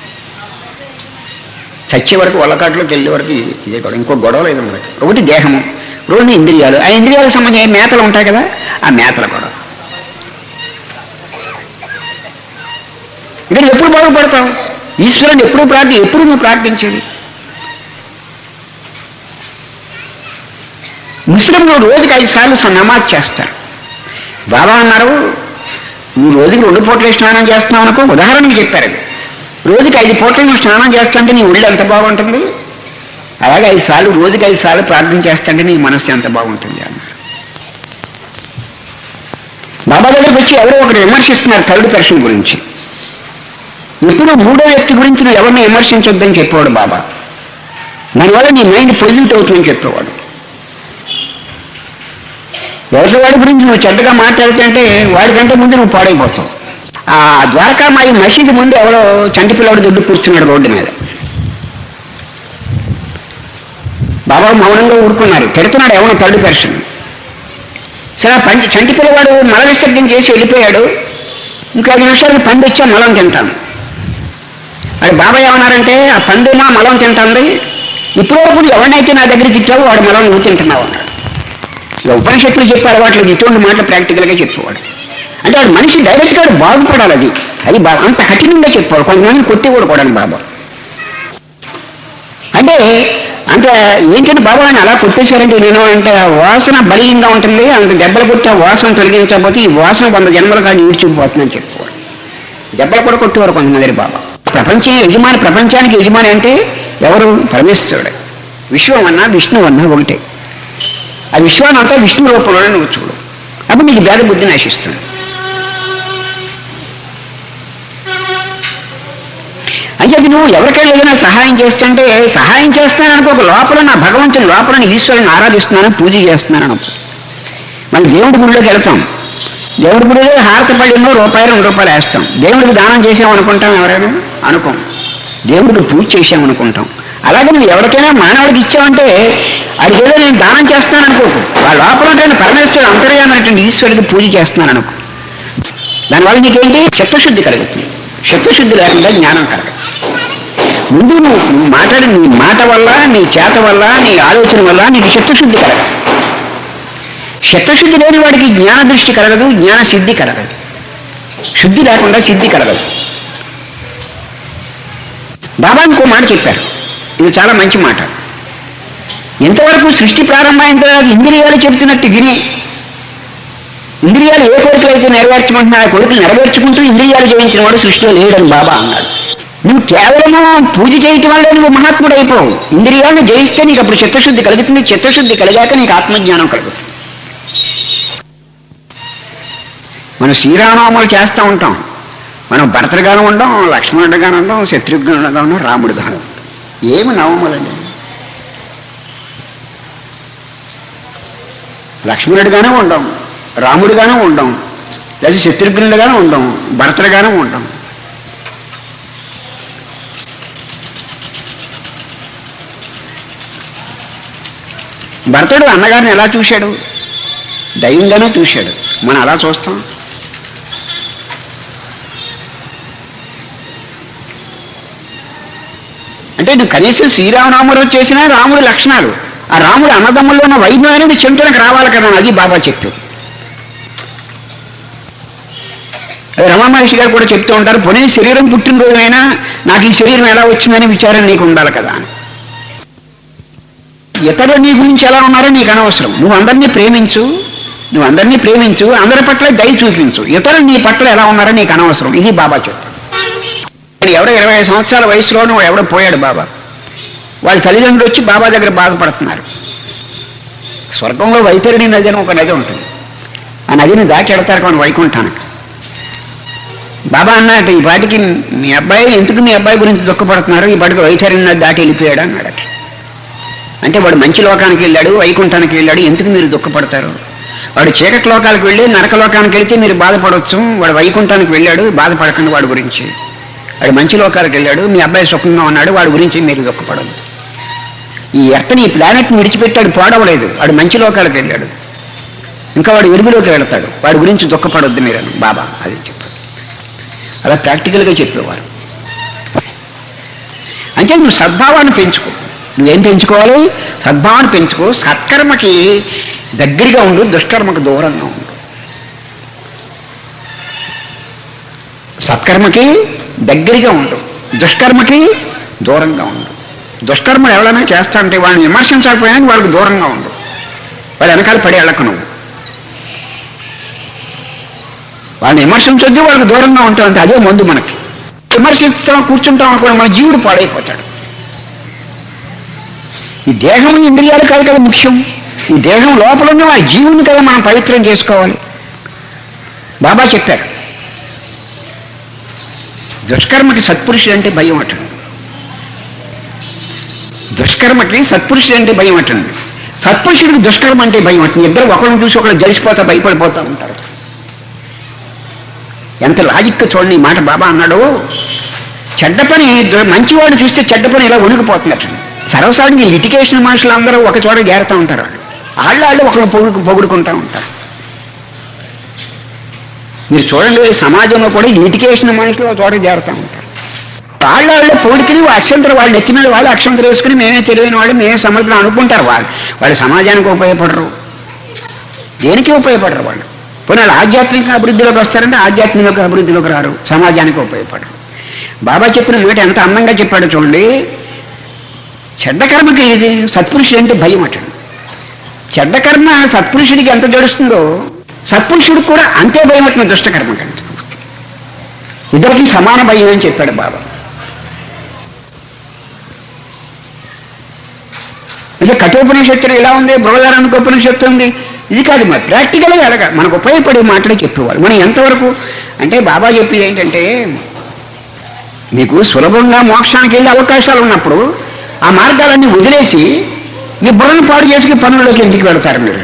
చచ్చే వరకు వల్లకాట్లోకి వెళ్ళే వరకు ఇది ఇదే గొడవ ఇంకో గొడవ లేదు మనకి ఒకటి దేహము రెండు ఇంద్రియాలు ఆ ఇంద్రియాలకు సంబంధించిన మేతలు ఉంటాయి కదా ఆ మేతల గొడవ ఇక్కడ ఎప్పుడు బాగుపడతావు ఈశ్వరుని ఎప్పుడు ప్రార్థి ఎప్పుడు నువ్వు ప్రార్థించేది ముస్లింలు రోజుకి ఐదు సార్లు స- నమాజ్ చేస్తారు బాబా అన్నారు నువ్వు రోజుకి రెండు పూటలు స్నానం చేస్తున్నావు అనుకో ఉదాహరణకి చెప్పారు అది రోజుకి ఐదు పూటలు నువ్వు స్నానం చేస్తుంటే నీ ఒళ్ళు ఎంత బాగుంటుంది అలాగే ఐదు సార్లు రోజుకి ఐదు సార్లు ప్రార్థన చేస్తుంటే నీ మనస్సు ఎంత బాగుంటుంది అన్నారు బాబా దగ్గరికి వచ్చి ఎవరో ఒకరు విమర్శిస్తున్నారు థర్డ్ పర్సన్ గురించి ఎప్పుడు మూడో వ్యక్తి గురించి నువ్వు ఎవరిని విమర్శించొద్దని చెప్పేవాడు బాబా దానివల్ల నీ మైండ్ పొల్యూట్ అవుతుందని చెప్పేవాడు వాడి గురించి నువ్వు చెడ్డగా మాట్లాడుతుంటే వాడికంటే ముందు నువ్వు పాడైపోతావు ఆ ద్వారకామాయి మసీదు ముందు ఎవరో చంటి పిల్లవాడు దుడ్డు కూర్చున్నాడు రోడ్డు మీద బాబా మౌనంగా ఊరుకున్నారు తిడుతున్నాడు ఎవరో థర్డ్ పర్సన్ సరే పంచి చంటి పిల్లవాడు మల విసర్జన చేసి వెళ్ళిపోయాడు ఇంకా ఐదు నిమిషాలకు పంది వచ్చా మలం తింటాను అది బాబా ఏమన్నారంటే ఆ పందేమా మలం తింటుంది ఇప్పుడు ఎవరినైతే నా దగ్గర తిట్టావో వాడు మలం నువ్వు తింటున్నావు అన్నాడు ఇక ఉపనిషత్తులు చెప్పే అలవాట్లేదు ఇటువంటి మాటలు ప్రాక్టికల్గా చెప్పేవాడు అంటే వాడు మనిషి డైరెక్ట్గా వాడు బాగుపడాలి అది అది బా- అంత కఠినంగా చెప్పాడు కొంతమందిని కొట్టి కూడా కూడాను బాబా అంటే అంటే ఏంటంటే బాబా అని అలా కొట్టేశారంటే నేను అంటే ఆ వాసన బలీయంగా ఉంటుంది అంత దెబ్బలు కొట్టి ఆ వాసన తొలగించకపోతే ఈ వాసన వంద జన్మలు కానీ ఈడ్చుకుపోతుందని చెప్పేవాడు దెబ్బలు కూడా కొట్టేవారు కొంతమంది బాబా ప్రపంచం యజమాని ప్రపంచానికి యజమాని అంటే ఎవరు పరమేశ్వరుడు విశ్వం అన్నా విష్ణువు అన్నా ఒకటే ఆ విశ్వాన్ని అంతా విష్ణు రూపంలోనే నువ్వు చూడు అప్పుడు నీకు భేద బుద్ధి నశిస్తుంది అయితే అది నువ్వు ఎవరికైనా ఏదైనా సహాయం చేస్తుంటే సహాయం చేస్తాననుకో ఒక లోపల నా భగవంతుని లోపల నీ ఈశ్వరుని ఆరాధిస్తున్నాను పూజ చేస్తున్నాను అనుకో మనం దేవుడి గుడిలోకి వెళ్తాం దేవుడి గుడిలో హారతి పళ్ళెన్నో రూపాయలు రెండు రూపాయలు వేస్తాం దేవుడికి దానం చేసాం అనుకుంటాం ఎవరైనా అనుకోం దేవుడికి పూజ చేసాం అనుకుంటాం అలాగే నువ్వు ఎవరికైనా మానవుడికి ఇచ్చావంటే అడిగి ఏదో నేను దానం చేస్తున్నాను అనుకోకు వాళ్ళ లోపల ఉంటే పరమేశ్వరుడు అంతర్యామైనటువంటి ఈశ్వరుడికి పూజ చేస్తున్నాను అనుకో దానివల్ల నీకేంటి చిత్తశుద్ధి కలుగుతుంది చిత్తశుద్ధి లేకుండా జ్ఞానం కలగదు ముందు నువ్వు నువ్వు మాట్లాడి నీ మాట వల్ల నీ చేత వల్ల నీ ఆలోచన వల్ల నీకు చిత్తశుద్ధి కలగదు చిత్తశుద్ధి లేని వాడికి జ్ఞాన దృష్టి కలగదు జ్ఞాన సిద్ధి కలగదు శుద్ధి లేకుండా సిద్ధి కలగదు బాబా ఇంకో మాట చెప్పారు ఇది చాలా మంచి మాట ఇంతవరకు సృష్టి ప్రారంభమైన తర్వాత ఇంద్రియాలు చెబుతున్నట్టు విని ఇంద్రియాలు ఏ కోరికలు అయితే నెరవేర్చమంటున్నా ఆ కోరికలు నెరవేర్చుకుంటూ ఇంద్రియాలు జయించిన వాడు సృష్టిలో లేడని బాబా అన్నాడు నువ్వు కేవలము పూజ చేయటం వల్ల నువ్వు మహాత్ముడు అయిపోవు ఇంద్రియాలను జయిస్తే నీకు అప్పుడు చిత్తశుద్ధి కలుగుతుంది చిత్తశుద్ధి కలిగాక నీకు ఆత్మజ్ఞానం కలుగుతుంది మనం శ్రీరామనామాలు చేస్తూ ఉంటాం మనం భరతుడుగాను ఉండం లక్ష్మణుడుగాను ఉండం శత్రుఘ్నుడుగా ఉండం రాముడుగాను ఉండం ఏమి నవములండి లక్ష్మణుడిగానే ఉండం రాముడిగానే ఉండం లేదా శత్రుఘ్నుడిగానే ఉండం భరతుడుగానే ఉండం భరతుడు అన్నగారిని ఎలా చూశాడు దైవంగానే చూశాడు మనం అలా చూస్తాం అంటే నువ్వు కనీసం శ్రీరామనామరావు చేసినా రాముడి లక్షణాలు ఆ రాముడి అన్నదమ్ముల్లో ఉన్న వైభవాన్ని చింతనకు రావాలి కదా అది బాబా చెప్పేది అది రమణ మహర్షి గారు కూడా చెప్తూ ఉంటారు పొని శరీరం పుట్టినరోజైనా నాకు ఈ శరీరం ఎలా వచ్చిందని విచారం నీకు ఉండాలి కదా అని ఇతరులు నీ గురించి ఎలా ఉన్నారో నీకు అనవసరం నువ్వు అందరినీ ప్రేమించు నువ్వు అందరినీ ప్రేమించు అందరి పట్ల దయ చూపించు ఇతరులు నీ పట్ల ఎలా ఉన్నారో నీకు అనవసరం ఇది బాబా చెప్పాడు ఎవడో ఇరవై ఐదు సంవత్సరాల వయసులోనూ ఎవడో పోయాడు బాబా వాళ్ళ తల్లిదండ్రులు వచ్చి బాబా దగ్గర బాధపడుతున్నారు స్వర్గంలో వైతరిణి నది అని ఒక నది ఉంటుంది ఆ నదిని దాటి ఎడతారు కొన్ని వైకుంఠానికి బాబా అన్నట్టు ఈ పాటికి మీ అబ్బాయి ఎందుకు మీ అబ్బాయి గురించి దుఃఖపడుతున్నారు ఈ పాటికి వైతరిణి నది దాటి వెళ్ళిపోయాడు అన్నాడట అంటే వాడు మంచి లోకానికి వెళ్ళాడు వైకుంఠానికి వెళ్ళాడు ఎందుకు మీరు దుఃఖపడతారు వాడు చీకటి లోకాలకు వెళ్ళి నరక లోకానికి వెళ్తే మీరు బాధపడవచ్చు వాడు వైకుంఠానికి వెళ్ళాడు బాధపడకండి వాడి గురించి వాడు మంచి లోకాలకు వెళ్ళాడు మీ అబ్బాయి సుఖంగా ఉన్నాడు వాడి గురించి మీరు దుఃఖపడదు ఈ ఎర్తని ఈ ప్లానెట్ని విడిచిపెట్టాడు పోడవలేదు వాడు మంచి లోకాలకు వెళ్ళాడు ఇంకా వాడు వెలుగులోకి వెళతాడు వాడి గురించి దుఃఖపడొద్దు మీరు అని బాబా అది చెప్పాడు అలా ప్రాక్టికల్గా చెప్పేవారు అంటే నువ్వు సద్భావాన్ని పెంచుకో నువ్వేం పెంచుకోవాలి సద్భావాన్ని పెంచుకో సత్కర్మకి దగ్గరగా ఉండు దుష్కర్మకు దూరంగా ఉండు సత్కర్మకి దగ్గరగా ఉండు దుష్కర్మకి దూరంగా ఉండు దుష్కర్మ ఎవరైనా చేస్తా అంటే వాళ్ళని విమర్శించకపోయినా వాళ్ళకి దూరంగా ఉండు వాళ్ళ వెనకాల పడి వెళ్ళకు నువ్వు వాళ్ళని విమర్శించొద్దు వాళ్ళకి దూరంగా ఉంటావు అంటే అదే మందు మనకి విమర్శిస్తాం కూర్చుంటాం అనుకోండి మన జీవుడు పాడైపోతాడు ఈ దేహం ఇంద్రియాలు కాదు కదా ముఖ్యం ఈ దేహం లోపల ఉన్న ఆ జీవుని కదా మనం పవిత్రం చేసుకోవాలి బాబా చెప్పారు దుష్కర్మకి సత్పురుషుడు అంటే భయం అటండి దుష్కర్మకి సత్పురుషుడు అంటే భయం అటండి సత్పురుషుడికి దుష్కర్మ అంటే భయం అటండి ఇద్దరు ఒకరిని చూసి ఒకరు జరిసిపోతా భయపడిపోతూ ఉంటారు ఎంత లాజిక్గా చూడండి ఈ మాట బాబా అన్నాడు చెడ్డ పని దు- మంచివాడు చూస్తే చెడ్డ పని ఇలా వణికిపోతున్నట్టు సర్వసాధారణంగా లిటికేషన్ మనుషులు అందరూ ఒక చోట చేరుతూ ఉంటారు వాళ్ళు వాళ్ళు ఒకరు పొగుడు పొగుడుకుంటూ ఉంటారు మీరు చూడండి ఈ సమాజంలో కూడా లిటికేషన్ మనుషులు ఒక చోట చేరుతూ ఉంటారు వాళ్ళ వాళ్ళే పొగుడుకుని అక్షంతరం వాళ్ళు నెత్తి మీద వాళ్ళు అక్షంతరం వేసుకుని మేమే తెలియని వాళ్ళు మేమే సమర్థం అనుకుంటారు వాళ్ళు వాళ్ళు సమాజానికి ఉపయోగపడరు దేనికి ఉపయోగపడరు వాళ్ళు పోనీ వాళ్ళు ఆధ్యాత్మిక అభివృద్ధిలోకి వస్తారంటే ఆధ్యాత్మిక అభివృద్ధిలోకి రారు సమాజానికి ఉపయోగపడరు బాబా చెప్పిన మాట ఎంత అందంగా చెప్పాడు చూడండి చెడ్డ కర్మకి ఇది సత్పురుషుడు అంటే భయం అటండి చెడ్డ కర్మ సత్పురుషుడికి ఎంత జడుస్తుందో సత్పురుషుడికి కూడా అంతే భయం అట్టిన దుష్టకర్మ కంటే ఇద్దరికి సమాన భయం అని చెప్పాడు బాబా ఇదే కఠోపనిషత్తులు ఇలా ఉంది బృహదారానికి ఉపనిషత్తు ఉంది ఇది కాదు మరి ప్రాక్టికల్గా అడగ మనకు ఉపయోగపడే మాటలు చెప్పేవారు మనం ఎంతవరకు అంటే బాబా చెప్పేది ఏంటంటే మీకు సులభంగా మోక్షానికి వెళ్ళే అవకాశాలు ఉన్నప్పుడు ఆ మార్గాలన్నీ వదిలేసి మీ బుర్రను పాడు చేసుకుని పనుల్లోకి ఎందుకు వెళతారు మీరు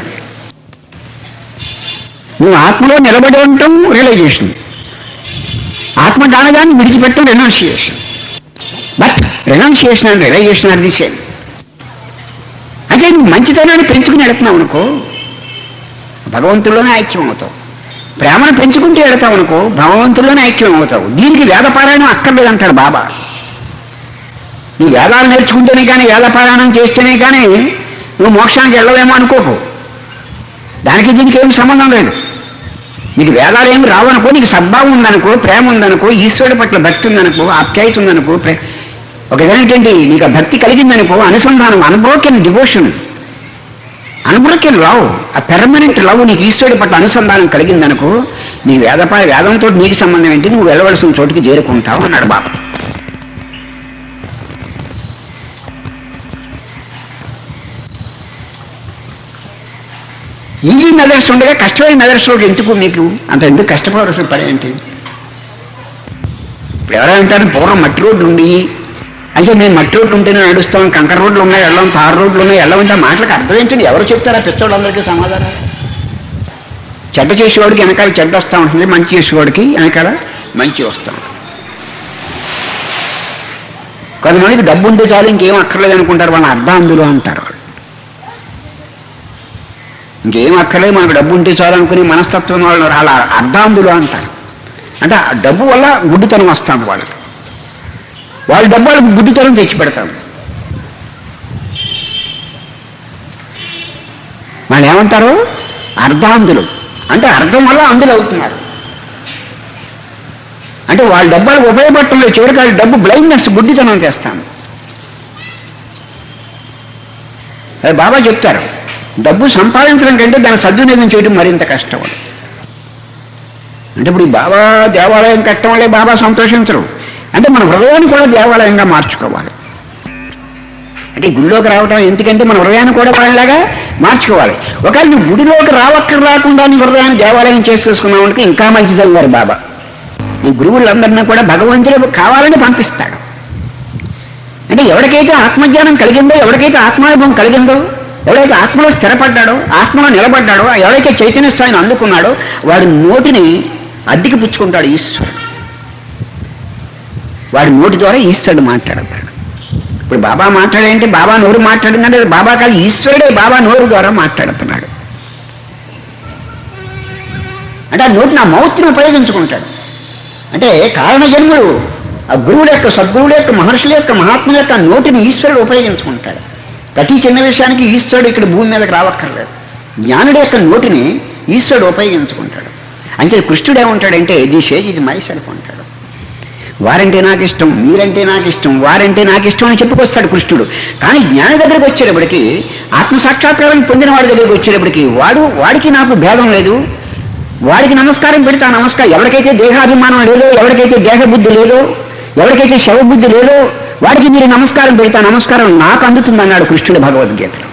నువ్వు ఆత్మలో నిలబడి ఉండటం రియలైజేషన్ ఆత్మ దానగాన్ని విడిచిపెట్టడం renunciation but renunciation and realization are the same అంటే నువ్వు మంచితనాన్ని పెంచుకుని వెళుతున్నావు అనుకో భగవంతుల్లోనే ఐక్యం అవుతావు ప్రేమను పెంచుకుంటూ వెళతావు అనుకో భగవంతుల్లోనే ఐక్యం అవుతావు దీనికి వేదపారాయణం అక్కర్లేదంటాడు బాబా నీ వేదాలు నేర్చుకుంటేనే కానీ వేదపారాయణం చేస్తేనే కానీ నువ్వు మోక్షానికి వెళ్ళవేమో అనుకోకు దానికి దీనికి ఏం సంబంధం లేదు నీకు వేదాలు ఏమి రావనుకో నీకు సద్భావం ఉందనుకో ప్రేమ ఉందనుకో ఈశ్వరుడి పట్ల భక్తి ఉందనుకో ఆప్యాయత ఉందనుకో ప్రే ఒక ఏంటంటే నీకు ఆ భక్తి కలిగిందనుకో అనుసంధానం అన్బ్రోకెన్ డివోషన్ అన్బ్రోకెన్ లవ్ ఆ పెర్మనెంట్ లవ్ నీకు ఈశ్వరుడి పట్ల అనుసంధానం కలిగిందనుకో నీ వేదపా వేదంతో నీకు సంబంధం ఏంటి నువ్వు వెళ్ళవలసిన చోటుకి చేరుకుంటావు అన్నాడు బాబా ఈజీ మెథడ్స్ ఉండగా కష్టమైన మెథడ్స్లోకి ఎందుకు మీకు అంత ఎందుకు కష్టపడవలసిన పని ఏంటి ఇప్పుడు ఎవరైనా అంటారు పూర్వం మట్టి రోడ్లు ఉండి అంటే మేము మట్టి రోడ్లు ఉంటేనే నడుస్తాం కంకర రోడ్లు ఉన్నాయి వెళ్ళాం తారు రోడ్లు ఉన్నాయి వెళ్ళమంటే ఆ మాటలకు అర్థం ఏంటండి ఎవరు చెప్తారా పిచ్చోళ్ళందరికీ సమాధానం చెడ్డ చేసేవాడికి వెనకాల చెడ్డ వస్తూ ఉంటుంది మంచి చేసేవాడికి వెనకాల మంచి వస్తూ ఉంటుంది కొంతమందికి డబ్బు ఉంటే చాలు ఇంకేం అక్కర్లేదు అనుకుంటారు వాళ్ళని అర్ధాంధులు అంటారు వాళ్ళు ఇంకేం అక్కర్లేదు మనకు డబ్బు ఉంటే చాలు అనుకుని మనస్తత్వం వాళ్ళు అలా అర్ధాంధులు అంటారు అంటే ఆ డబ్బు వల్ల గుడ్డితనం వస్తుంది వాళ్ళకి వాళ్ళ డబ్బు వాళ్ళకి గుడ్డితనం తెచ్చి పెడతారు వాళ్ళు ఏమంటారు అర్ధాంధులు అంటే అర్థం వల్ల అందులు అవుతున్నారు అంటే వాళ్ళ డబ్బాలు ఉపయోగపడటం లేదు చివరికి వాళ్ళ డబ్బు బ్లైండ్నెస్ గుడ్డితనం చేస్తాను అది బాబా చెప్తారు డబ్బు సంపాదించడం కంటే దాన్ని సద్వినియోగం చేయడం మరింత కష్టం అంటే ఇప్పుడు ఈ బాబా దేవాలయం కట్టడం వల్లే బాబా సంతోషించరు అంటే మన హృదయాన్ని కూడా దేవాలయంగా మార్చుకోవాలి అంటే ఈ గుడిలోకి రావడం ఎందుకంటే మన హృదయాన్ని కూడా వాళ్ళలాగా మార్చుకోవాలి ఒకవేళ నువ్వు గుడిలోకి రావక్కర్ రాకుండా నీ హృదయాన్ని దేవాలయం చేసుకొసుకున్నావు అంటే ఇంకా మంచిది అన్నారు బాబా ఈ గురువులందరినీ కూడా భగవంతుడు కావాలని పంపిస్తాడు అంటే ఎవరికైతే ఆత్మజ్ఞానం కలిగిందో ఎవరికైతే ఆత్మానుభవం కలిగిందో ఎవడైతే ఆత్మలో స్థిరపడ్డాడో ఆత్మలో నిలబడ్డాడో ఎవరైతే చైతన్య స్థాయిని అందుకున్నాడో వాడి నోటిని అద్దెకి పుచ్చుకుంటాడు ఈశ్వరుడు వాడి నోటి ద్వారా ఈశ్వరుడు మాట్లాడతాడు ఇప్పుడు బాబా మాట్లాడేంటి బాబా నోరు మాట్లాడిందంటే బాబా కాదు ఈశ్వరుడే బాబా నోరు ద్వారా మాట్లాడుతున్నాడు అంటే ఆ నోటి నా మౌత్ని ఉపయోగించుకుంటాడు అంటే కారణ జన్ముడు ఆ గురువుల యొక్క సద్గురువుల యొక్క మహర్షుల యొక్క మహాత్ముల యొక్క నోటిని ఈశ్వరుడు ఉపయోగించుకుంటాడు ప్రతి చిన్న విషయానికి ఈశ్వరుడు ఇక్కడ భూమి మీదకి రావక్కర్లేదు జ్ఞానుడి యొక్క నోటిని ఈశ్వరుడు ఉపయోగించుకుంటాడు అంటే కృష్ణుడు ఏమంటాడంటే ది షేజ్ ఇది మై సెల్ఫ్ అంటాడు వారంటే నాకు ఇష్టం మీరంటే నాకు ఇష్టం వారంటే నాకు ఇష్టం అని చెప్పుకొస్తాడు కృష్ణుడు కానీ జ్ఞాని దగ్గరికి వచ్చేటప్పటికి ఆత్మసాక్షాత్కారం పొందిన వాడి దగ్గరికి వచ్చేటప్పటికి వాడు వాడికి నాకు భేదం లేదు వాడికి నమస్కారం పెడతా నమస్కారం ఎవరికైతే దేహాభిమానం లేదో ఎవరికైతే దేహబుద్ధి లేదో ఎవరికైతే శవబుద్ధి లేదో వాడికి మీరు నమస్కారం పెడతా నమస్కారం నాకు అందుతుంది అన్నాడు కృష్ణుడు భగవద్గీతలో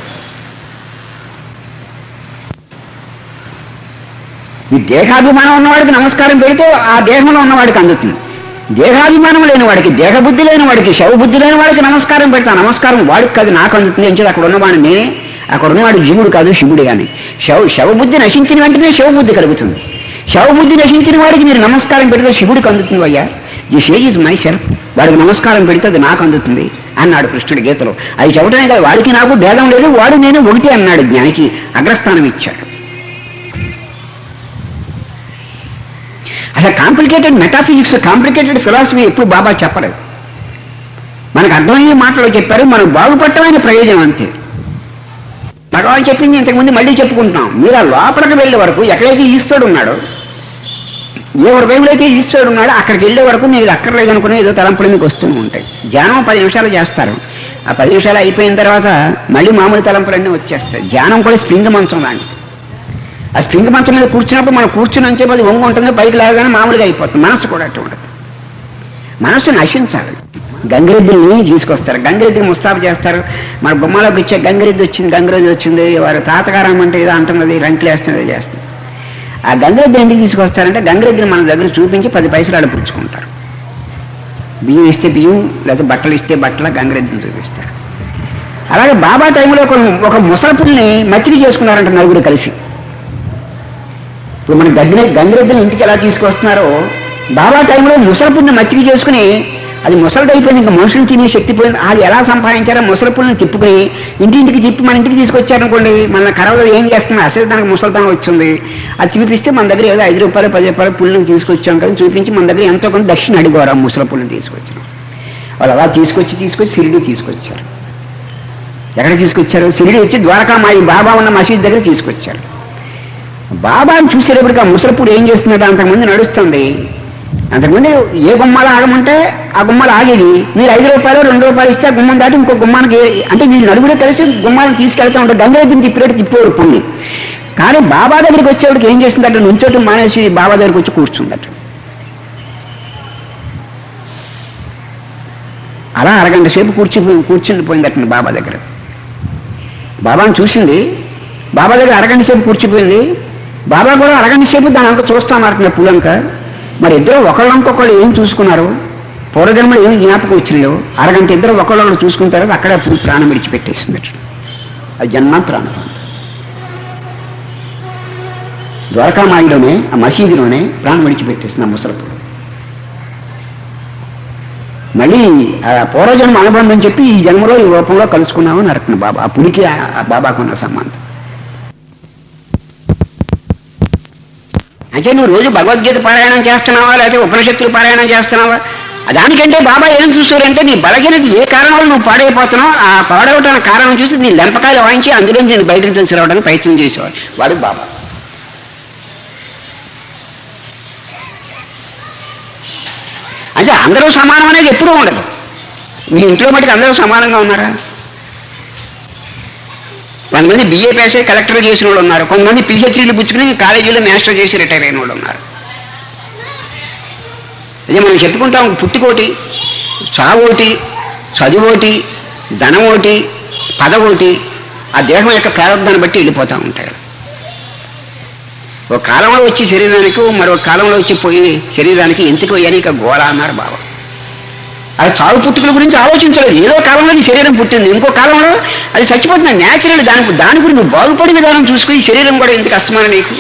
ఈ దేహాభిమానం ఉన్నవాడికి నమస్కారం పెడితే ఆ దేహంలో ఉన్నవాడికి అందుతుంది దేహాభిమానం లేని వాడికి దేహబుద్ధి లేని వాడికి శవబుద్ధి లేని వాడికి నమస్కారం పెడతా నమస్కారం వాడికి కాదు నాకు అందుతుంది అని చెప్పి అక్కడ ఉన్నవాడు నేనే అక్కడ ఉన్నవాడు జీవుడు కాదు శివుడు కానీ శవ శవబుద్ధి నశించిన వెంటనే శవబుద్ధి కలుగుతుంది శవబుద్ధి నశించిన వాడికి మీరు నమస్కారం పెడితే శివుడికి అందుతుంది అయ్యా the sage is my self వాడికి నమస్కారం పెడితే అది నాకు అందుతుంది అన్నాడు కృష్ణుడి గీతలో అది చెప్పడమే కాదు వాడికి నాకు భేదం లేదు వాడు నేను ఒకటి అన్నాడు జ్ఞానికి అగ్రస్థానం ఇచ్చాడు అసలు కాంప్లికేటెడ్ మెటాఫిజిక్స్ కాంప్లికేటెడ్ ఫిలాసఫీ ఎప్పుడు బాబా చెప్పలేదు మనకు అర్థమయ్యే మాటలు చెప్పారు మనం బాగుపడటమైన ప్రయోజనం అంతే భగవాన్ చెప్పింది ఇంతకుముందు మళ్ళీ చెప్పుకుంటున్నాం మీరు ఆ లోపలికి వెళ్ళే వరకు ఎక్కడైతే ఈశ్వరుడు ఉన్నాడో ఏ హృదయంలో అయితే ఈశ్వరుడు ఉన్నాడో అక్కడికి వెళ్ళే వరకు మీరు అక్కర్లేదు అనుకునే ఏదో తలంపులు మీకు వస్తూనే ఉంటాయి ధ్యానం పది నిమిషాలు చేస్తారు ఆ పది నిమిషాలు అయిపోయిన తర్వాత మళ్ళీ మామూలు తలంపులన్నీ వచ్చేస్తాయి ధ్యానం కూడా స్ప్రింగ్ మంచం లాంటిది ఆ స్ప్రింగ్ మంచం మీద కూర్చున్నప్పుడు మనం కూర్చుని అంతే అది వంగు ఉంటుంది పైకి లాగానే మామూలుగా అయిపోతుంది మనసు కూడా అట్టు ఉండదు మనసు నశించాలి గంగిరెద్దుల్ని తీసుకొస్తారు గంగిరెద్దు ముస్తాబు చేస్తారు మన బొమ్మలోకి వచ్చే గంగిరెద్దు వచ్చింది గంగిరెద్దు వచ్చింది వారు తాతగారం అంటే ఏదో అంటున్నది రంకులు వేస్తున్నది చేస్తుంది ఆ గంగిరెద్దు ఎందుకు తీసుకొస్తారంటే గంగిరెద్దుని మన దగ్గర చూపించి పది పైసలు అడుపుచ్చుకుంటారు బియ్యం ఇస్తే బియ్యం లేదా బట్టలు ఇస్తే బట్టలు గంగిరెద్దుని చూపిస్తారు అలాగే బాబా టైంలో ఒక ఒక ముసలపుల్ని మచ్చిక చేసుకున్నారంట నలుగురు కలిసి ఇప్పుడు మన గంగిరె గంగిరెద్దుని ఇంటికి ఎలా తీసుకొస్తున్నారో బాబా టైంలో ముసలపుల్ని మచ్చిక చేసుకుని అది ముసలిది అయిపోయింది ఇంకా మనుషులు తినే శక్తి పోయింది అది ఎలా సంపాదించారో ముసలపుల్ని తిప్పుకుని ఇంటింటికి తిప్పి మన ఇంటికి తీసుకొచ్చారనుకోండి మన కరవలో ఏం చేస్తుంది అసలు దానికి ముసలితనం వచ్చింది అది చూపిస్తే మన దగ్గర ఏదో ఐదు రూపాయలు పది రూపాయలు పుల్లని తీసుకొచ్చాం కదా చూపించి మన దగ్గర ఎంతో కొంత దక్షిణ అడిగోరు ఆ ముసల పుల్లని తీసుకొచ్చాం వాళ్ళు అలా తీసుకొచ్చి తీసుకొచ్చి సిరిడి తీసుకొచ్చారు ఎక్కడ తీసుకొచ్చారు సిరిడి వచ్చి ద్వారకా మాయి బాబా ఉన్న మసీద్ దగ్గర తీసుకొచ్చారు బాబాని చూసేటప్పటికి ఆ ముసలప్పుడు ఏం చేస్తున్నాడు అంతకుముందు నడుస్తుంది అంతకుముందు ఏ గుమ్మాలు ఆగమంటే ఆ గుమ్మాలు ఆగేది మీరు ఐదు రూపాయలు రెండు రూపాయలు ఇస్తే ఆ గుమ్మం దాటి ఇంకో గుమ్మానికి అంటే వీళ్ళు నలుగురే కలిసి గుమ్మాలను తీసుకెళ్తా ఉంటారు గంగరెద్దిని తిప్పినట్టు తిప్పేవారు పుణ్యం కానీ బాబా దగ్గరికి వచ్చేవాడికి ఏం చేస్తుందట నుంచోటి మానేసి బాబా దగ్గరికి వచ్చి కూర్చుందట అలా అరగంట సేపు కూర్చుని కూర్చుని పోయిందట బాబా దగ్గర బాబాను చూసింది బాబా దగ్గర అరగంట సేపు కూర్చిపోయింది బాబా కూడా అరగంట సేపు దాని అంతా చూస్తాను పులంక మరి ఇద్దరు ఒకళ్ళంకొకళ్ళు ఏం చూసుకున్నారు పూర్వజన్మలో ఏం జ్ఞాపకం వచ్చినాయో అరగంట ఇద్దరు ఒకళ్ళొకళ్ళు చూసుకున్న తర్వాత అక్కడే పులి ప్రాణం విడిచిపెట్టేసింది అది జన్మాంతరాను ద్వారకామాయిలోనే ఆ మసీదులోనే ప్రాణం విడిచిపెట్టేసింది ఆ ముసలప్పుడు మళ్ళీ ఆ పూర్వజన్మ అనుబంధం చెప్పి ఈ జన్మలో ఈ రూపంలో కలుసుకున్నాము అని అడుగుతున్న బాబా ఆ పులికి ఆ- ఆ బాబాకు ఉన్న సంబంధం అంటే నువ్వు రోజు భగవద్గీత పారాయణం చేస్తున్నావా లేకపోతే ఉపనిషత్తులు పారాయణం చేస్తున్నావా దానికంటే బాబా ఏం చూస్తారంటే నీ బలహీనత ఏ కారణం వల్ల నువ్వు పాడైపోతున్నావు ఆ పాడవటానికి కారణం చూసి నీ లెంపకాయలు వాయించి అందులో నేను బయటకు తీసుకురావడానికి ప్రయత్నం చేసేవాడు వాడు బాబా అంటే అందరూ సమానం అనేది ఎప్పుడూ ఉండదు మీ ఇంట్లో మటుకు అందరూ సమానంగా ఉన్నారా కొంతమంది బిఏ పాస్ అయ్యి కలెక్టర్ చేసిన వాళ్ళు ఉన్నారు కొంతమంది పిహెచ్డీలు పుచ్చుకుని కాలేజీలో మాస్టర్ చేసి రిటైర్ అయిన వాళ్ళు ఉన్నారు అదే మనం చెప్పుకుంటాం పుట్టుకోటి చావోటి చదువోటి ధనమోటి పదవోటి ఆ దేహం యొక్క ప్రారంభాన్ని బట్టి వెళ్ళిపోతూ ఉంటాయి ఒక కాలంలో వచ్చి శరీరానికి మరో కాలంలో వచ్చి పోయి శరీరానికి ఎందుకు అనేక గోళ అన్నారు బాబా అది చావు పుట్టుకల గురించి ఆలోచించలేదు ఏదో కాలంలో నీ శరీరం పుట్టింది ఇంకో కాలంలో అది చచ్చిపోతుంది న్యాచురల్ దాని దాని గురించి నువ్వు బాగుపడి విధానం చూసుకుని ఈ శరీరం కూడా ఎందుకు కష్టమని నీకు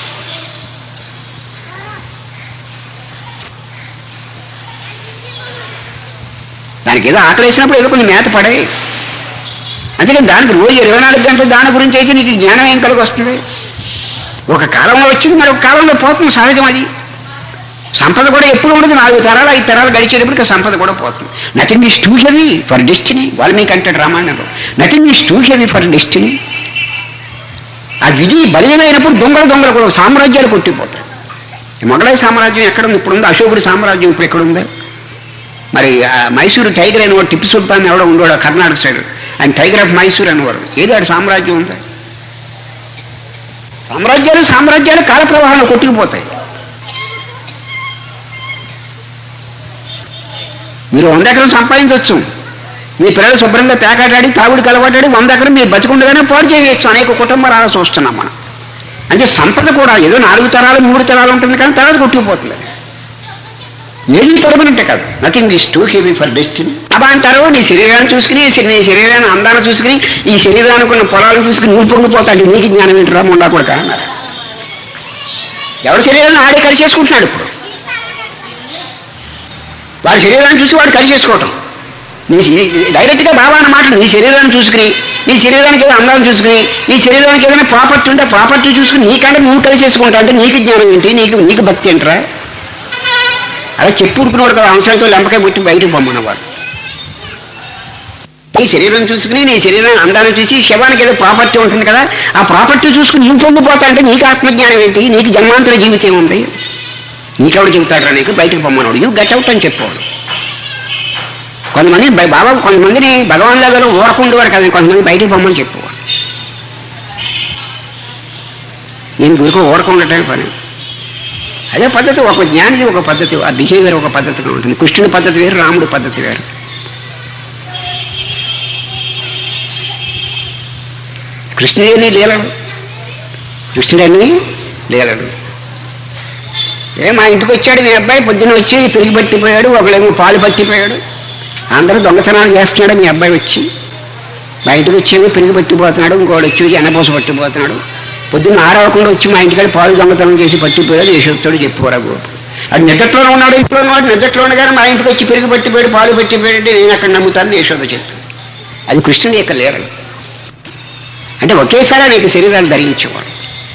దానికి ఏదో ఆకలి వేసినప్పుడు ఏదో కొన్ని మేత పడే అందుకని దానికి రోజు ఇరవై నాలుగు గంటలు దాని గురించి అయితే నీకు జ్ఞానం ఏం కలిగి వస్తుంది ఒక కాలంలో వచ్చింది మరొక కాలంలో పోతుంది సహజం అది సంపద కూడా ఎప్పుడు ఉండదు నాలుగు తరాలు ఐదు తరాలు గడిచేటప్పటికి సంపద కూడా పోతుంది nothing is too heavy for destiny Valmiki అంటాడు రామాయణంలో nothing is too heavy for destiny ఆ విధి బలీనైనప్పుడు దొంగలు దొంగలు కూడా సామ్రాజ్యాలు కొట్టిపోతాయి ఈ మొఘలాయ సామ్రాజ్యం ఎక్కడ ఉంది ఇప్పుడు ఉంది అశోకుడి సామ్రాజ్యం ఇప్పుడు ఎక్కడ ఉంది మరి ఆ మైసూరు టైగర్ అని వాడు టిప్పు సుల్తాన్ ఎవడో ఉండేవాడు ఆ కర్ణాటక సైడ్ ఆయన టైగర్ ఆఫ్ మైసూర్ అనేవాడు ఏదో ఆడు సామ్రాజ్యం ఉంది సామ్రాజ్యాలు సామ్రాజ్యాలు కాల ప్రవాహంలో కొట్టుకుపోతాయి మీరు వంద ఎకరం సంపాదించవచ్చు మీ పిల్లలు శుభ్రంగా పేకాటాడి తాగుడికి అలవాటాడి వంద ఎకరం మీరు బతికుండగానే పాడు చేయొచ్చు అనేక కుటుంబాలు అలా చూస్తున్నాం మనం అంటే సంపద కూడా ఏదో నాలుగు తరాలు మూడు తరాలు ఉంటుంది కానీ తర్వాత కొట్టుకుపోతుంది ఏది పర్మనెంట్ కాదు nothing is too heavy for destiny అబ్బా అంటారు నీ శరీరాన్ని చూసుకుని నీ శరీరాన్ని అందాన్ని చూసుకుని ఈ శరీరానికి ఉన్న పొలాలను చూసుకుని నువ్వు పొంగిపోతాడు నీకు జ్ఞానం ఏంటరా ముండా కూడా అన్నారు ఎవరి శరీరాన్ని ఆడే కలిసేసుకుంటున్నాడు ఇప్పుడు వాడి శరీరాన్ని చూసి వాడు కలిసేసుకోవటం నీ డైరెక్ట్గా బాబా అన్నమాట నీ శరీరాన్ని చూసుకుని నీ శరీరానికి ఏదో అందాన్ని చూసుకుని నీ శరీరానికి ఏదైనా ప్రాపర్టీ ఉంటే ప్రాపర్టీ చూసుకుని నీకంటే నువ్వు కలిసేసుకుంటా అంటే నీకు జ్ఞానం ఏంటి నీకు నీకు భక్తి ఏంట్రా అలా చెప్పు ఉడుకున్నాడు కదా అవసరంతో లెంపకాయ పుట్టి బయటకు పొమ్మన్నవాడు నీ శరీరం చూసుకుని నీ శరీరం అందాన్ని చూసి శవానికి ఏదో ప్రాపర్టీ ఉంటుంది కదా ఆ ప్రాపర్టీ చూసుకుని నువ్వు పొంగిపోతా అంటే నీకు ఆత్మజ్ఞానం ఏంటి నీకు జన్మాంతర జీవితం ఉంది నీకెవడు చెబుతాడరా నీకు బయటకు పొమ్మన్నాడు యూ గెట్ అవుట్ అని చెప్పాడు కొంతమంది బై- బాబా కొంతమందిని భగవాన్ దగ్గర ఊరకుండేవారు కదా కొంతమంది బయటకు పొమ్మని చెప్పేవాడు నేను గురికి ఊరకుండటమే పని అదే పద్ధతి ఒక జ్ఞానికి ఒక పద్ధతి ఆ బిహేవియర్ ఒక పద్ధతిగా ఉంటుంది కృష్ణుడి పద్ధతి వేరు రాముడి పద్ధతి వేరు కృష్ణుడని లీలడు కృష్ణుడని లీలడు ఏ మా ఇంటికి వచ్చాడు మీ అబ్బాయి పొద్దున్న వచ్చి పెరిగి పట్టిపోయాడు ఒకడేమో పాలు పట్టిపోయాడు అందరూ దొంగతనాలు చేస్తున్నాడు మీ అబ్బాయి వచ్చి మా ఇంటికి వచ్చేమో పెరిగి పట్టిపోతున్నాడు ఇంకోటి వచ్చి ఎన్నపోస పట్టిపోతున్నాడు పొద్దున్న ఆరవకుండా వచ్చి మా ఇంటికి పాలు దొంగతనం చేసి పట్టిపోయాడు యశోత్తుడు చెప్పేవారు ఆ గోపు అది నిద్రలోనే ఉన్నాడు ఇంట్లో ఉన్నాడు నిద్రలో ఉండగానే మా ఇంటికి వచ్చి పెరిగి పట్టిపోయాడు పాలు పట్టిపోయాడు అంటే నేను అక్కడ నమ్ముతాను యశోద చెప్పాను అది కృష్ణుని యొక్క లేరడు అంటే ఒకేసారి అనేక శరీరాలు ధరించేవాడు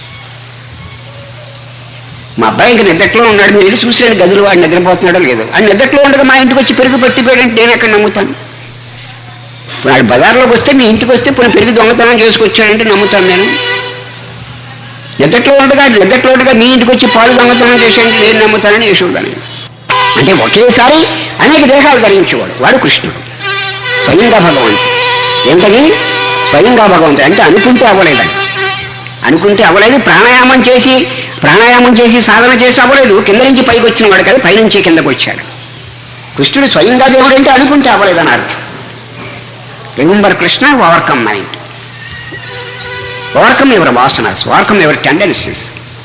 మా అబ్బాయి ఇంక నిద్రలో ఉన్నాడు మీరు వెళ్ళి చూసాను గదులు వాడు నిద్రపోతున్నాడో లేదో ఆ నిద్రలో ఉండదు మా ఇంటికి వచ్చి పెరుగు పట్టిపోయాడంటే నేను ఎక్కడ నమ్ముతాను ఇప్పుడు వాడు బజార్లోకి వస్తే మీ ఇంటికి వస్తే ఇప్పుడు పెరిగి దొంగతనం చేసుకొచ్చాడంటే నమ్ముతాను నేను నిద్రలో ఉండగా నిద్రలో ఉండగా మీ ఇంటికి వచ్చి పాలు దొంగతనం చేశాడంటే నేను నమ్ముతానని యశోదాని అంటే ఒకేసారి అనేక దేహాలు ధరించేవాడు వాడు కృష్ణుడు స్వయంగా భగవంతుడు ఏంటది స్వయంగా భగవంతుడు అంటే అనుకుంటే అవ్వలేదని అనుకుంటే అవ్వలేదు ప్రాణాయామం చేసి ప్రాణాయామం చేసి సాధన చేసి అవ్వలేదు కింద నుంచి పైకి వచ్చిన వాడు కదా పైనుంచి కిందకు వచ్చాడు కృష్ణుడు స్వయంగా దేవుడు అంటే అనుకుంటే అవ్వలేదని అర్థం remember Krishna overcome mind overcome ఎవరి వాసనస్ ఓవర్కమ్ ఎవరి టెండెన్సీస్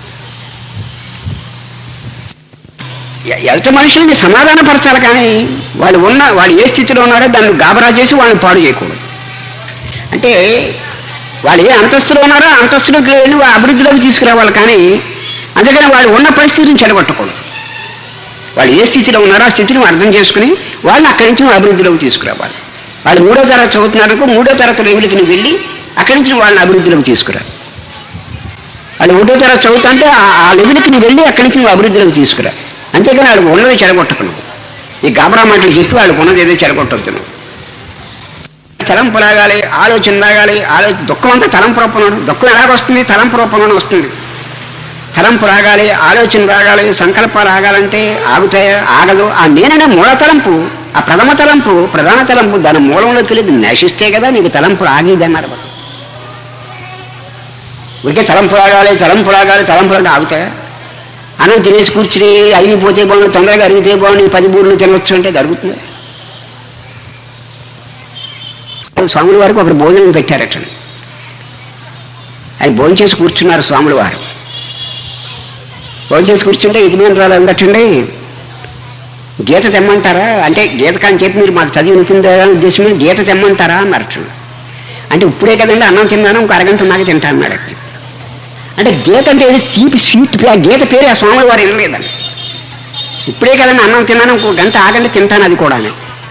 ఎదుట మనుషుల్ని సమాధానపరచాలి కానీ వాళ్ళు ఉన్న వాళ్ళు ఏ స్థితిలో ఉన్నారో దాన్ని గాబరా చేసి వాళ్ళని పాడు చేయకూడదు అంటే వాళ్ళు ఏ అంతస్తులో ఉన్నారో ఆ అంతస్తులోకి వెళ్ళి వాళ్ళ అభివృద్ధిలోకి తీసుకురావాలి కానీ అందుకని వాళ్ళు ఉన్న పరిస్థితిని చెడగొట్టకూడదు వాళ్ళు ఏ స్థితిలో ఉన్నారో ఆ స్థితిని అర్థం చేసుకుని వాళ్ళని అక్కడి నుంచి అభివృద్ధిలోకి తీసుకురావాలి వాళ్ళు మూడో తరగతి చదువుతున్నారు మూడో తరగతి లెవెల్కి నువ్వు వెళ్ళి అక్కడి నుంచి వాళ్ళని అభివృద్ధిలోకి తీసుకురా వాళ్ళు ఒకటో తరగతి చదువుతుంటే ఆ- ఆ లెవెల్కి నువ్వు వెళ్ళి అక్కడి నుంచి నువ్వు అభివృద్ధిలోకి తీసుకురా అంతేకాని వాళ్ళు ఉన్నది చెడగొట్టకును ఈ గాబరా మాటలు చెప్పి వాళ్ళకు ఉన్నది ఏదో చెడగొట్టొద్దు నువ్వు తలంపు రాగాలి ఆలోచన రాగాలి ఆలోచన దుఃఖం అంతా తలంపు రూపంలో దుఃఖం ఎలాగొస్తుంది తలంపు రూపంలోనే వస్తుంది తలంపు రాగాలి ఆలోచన రాగాలి సంకల్పాలు ఆగాలంటే ఆగుతాయా ఆగదు ఆ నేననే మూల తలంపు ఆ ప్రథమ తలంపు ప్రధాన తలంపు దాని మూలంలోకి వెళ్ళి నశిస్తే కదా నీకు తలంపు ఆగేది అన్నారు వాళ్ళు. ఊరికే తలంపు రాగాలి తలంపు రాగాలి తలంపు రాగాలి ఆగుతాయా అన్నం తినేసి కూర్చుని అరిగిపోతే బాగుండు తొందరగా అరిగితే బాగుండు ఈ పది బూర్లు తినవచ్చు అంటే జరుగుతుంది స్వాముల వారికి ఒకరు భోజనం పెట్టారట ఆయన భోజనం చేసి కూర్చున్నారు స్వాముల వారు భోజనం చేసి కూర్చుంటే యజమానురాలు అందటండి గీత తెమ్మంటారా అంటే గీత కానీ చెప్పి మీరు మాకు చదివి వినిపిందా ఉద్దేశం మీద గీత తెమ్మంటారా అన్నారు అంటే ఇప్పుడే కదండి అన్నం తిన్నాను ఇంకో అరగంట నాకు తింటా అన్నాడు అంటే గీత అంటే ఏది తీపి స్వీట్ ఆ గీత పేరు ఆ స్వాముల వారు వినలేదండి ఇప్పుడే కదండి అన్నం తిన్నాను ఇంకో గంట ఆగండి తింటాను అది కూడా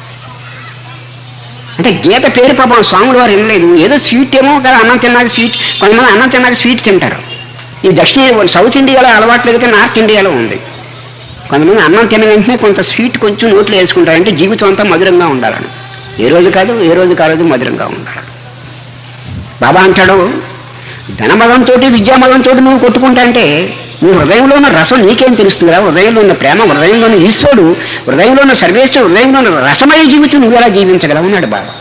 అంటే గీత పేరు పాపం స్వాముల వారు వినలేదు ఏదో స్వీట్ ఏమో కదా అన్నం తిన్నాక స్వీట్ కొంతమంది అన్నం తిన్నాక స్వీట్ తింటారు ఈ దక్షిణ సౌత్ ఇండియాలో అలవాట్లేదు కానీ నార్త్ ఇండియాలో ఉంది కొంతమంది అన్నం తిన్న వెంటనే కొంత స్వీట్ కొంచెం నోట్లో వేసుకుంటారు అంటే జీవితం అంతా మధురంగా ఉండాలని ఏ రోజు కాదు ఏ రోజు కా రోజు మధురంగా ఉండాలి బాబా అంటాడు ధనమదంతో విద్యామదంతో నువ్వు కొట్టుకుంటా అంటే నీ హృదయంలో ఉన్న రసం నీకేం తెలుస్తుందిరా హృదయంలో ఉన్న ప్రేమ హృదయంలో ఉన్న ఈశ్వరుడు హృదయంలో ఉన్న సర్వేశ్వరుడు హృదయంలో ఉన్న రసమయ జీవితం నువ్వు ఎలా జీవించగలవు అన్నాడు బాబా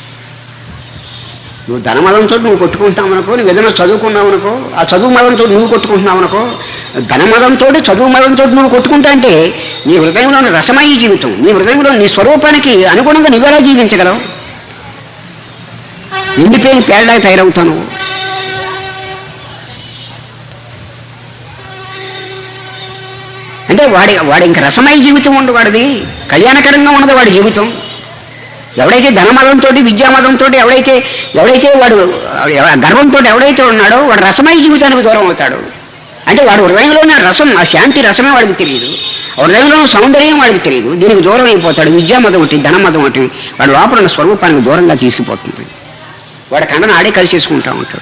నువ్వు ధనమదంతో నువ్వు కొట్టుకుంటున్నావు అనుకో నువ్వు ఏదైనా చదువుకున్నావు అనుకో ఆ చదువు మదంతో నువ్వు కొట్టుకుంటున్నావు అనుకో ధనమదంతో చదువు మదంతో నువ్వు కొట్టుకుంటా అంటే నీ హృదయంలో ఉన్న రసమయ జీవితం నీ హృదయంలో నీ స్వరూపానికి అనుగుణంగా నువ్వెలా జీవించగలవు ఎండిపోయిన పేడలా తయారవుతాను అంటే వాడి వాడి ఇంక రసమయ జీవితం ఉండు వాడిది కళ్యాణకరంగా ఉండదు వాడి జీవితం ఎవడైతే ధనమదంతో విద్యామదంతో ఎవడైతే ఎవడైతే వాడు గర్వంతో ఎవడైతే ఉన్నాడో వాడు రసమయ జీవితానికి దూరం అవుతాడు అంటే వాడు హృదయంలోనే రసం ఆ శాంతి రసమే వాడికి తెలియదు హృదయంలో ఉన్న సౌందర్యం వాడికి తెలియదు దీనికి దూరం అయిపోతాడు విద్యామతం ఒకటి ధనమతం ఒకటి వాడు లోపల ఉన్న స్వరూపానికి దూరంగా తీసుకుపోతుంది వాడి కండను ఆడే కలిసేసుకుంటా ఉంటాడు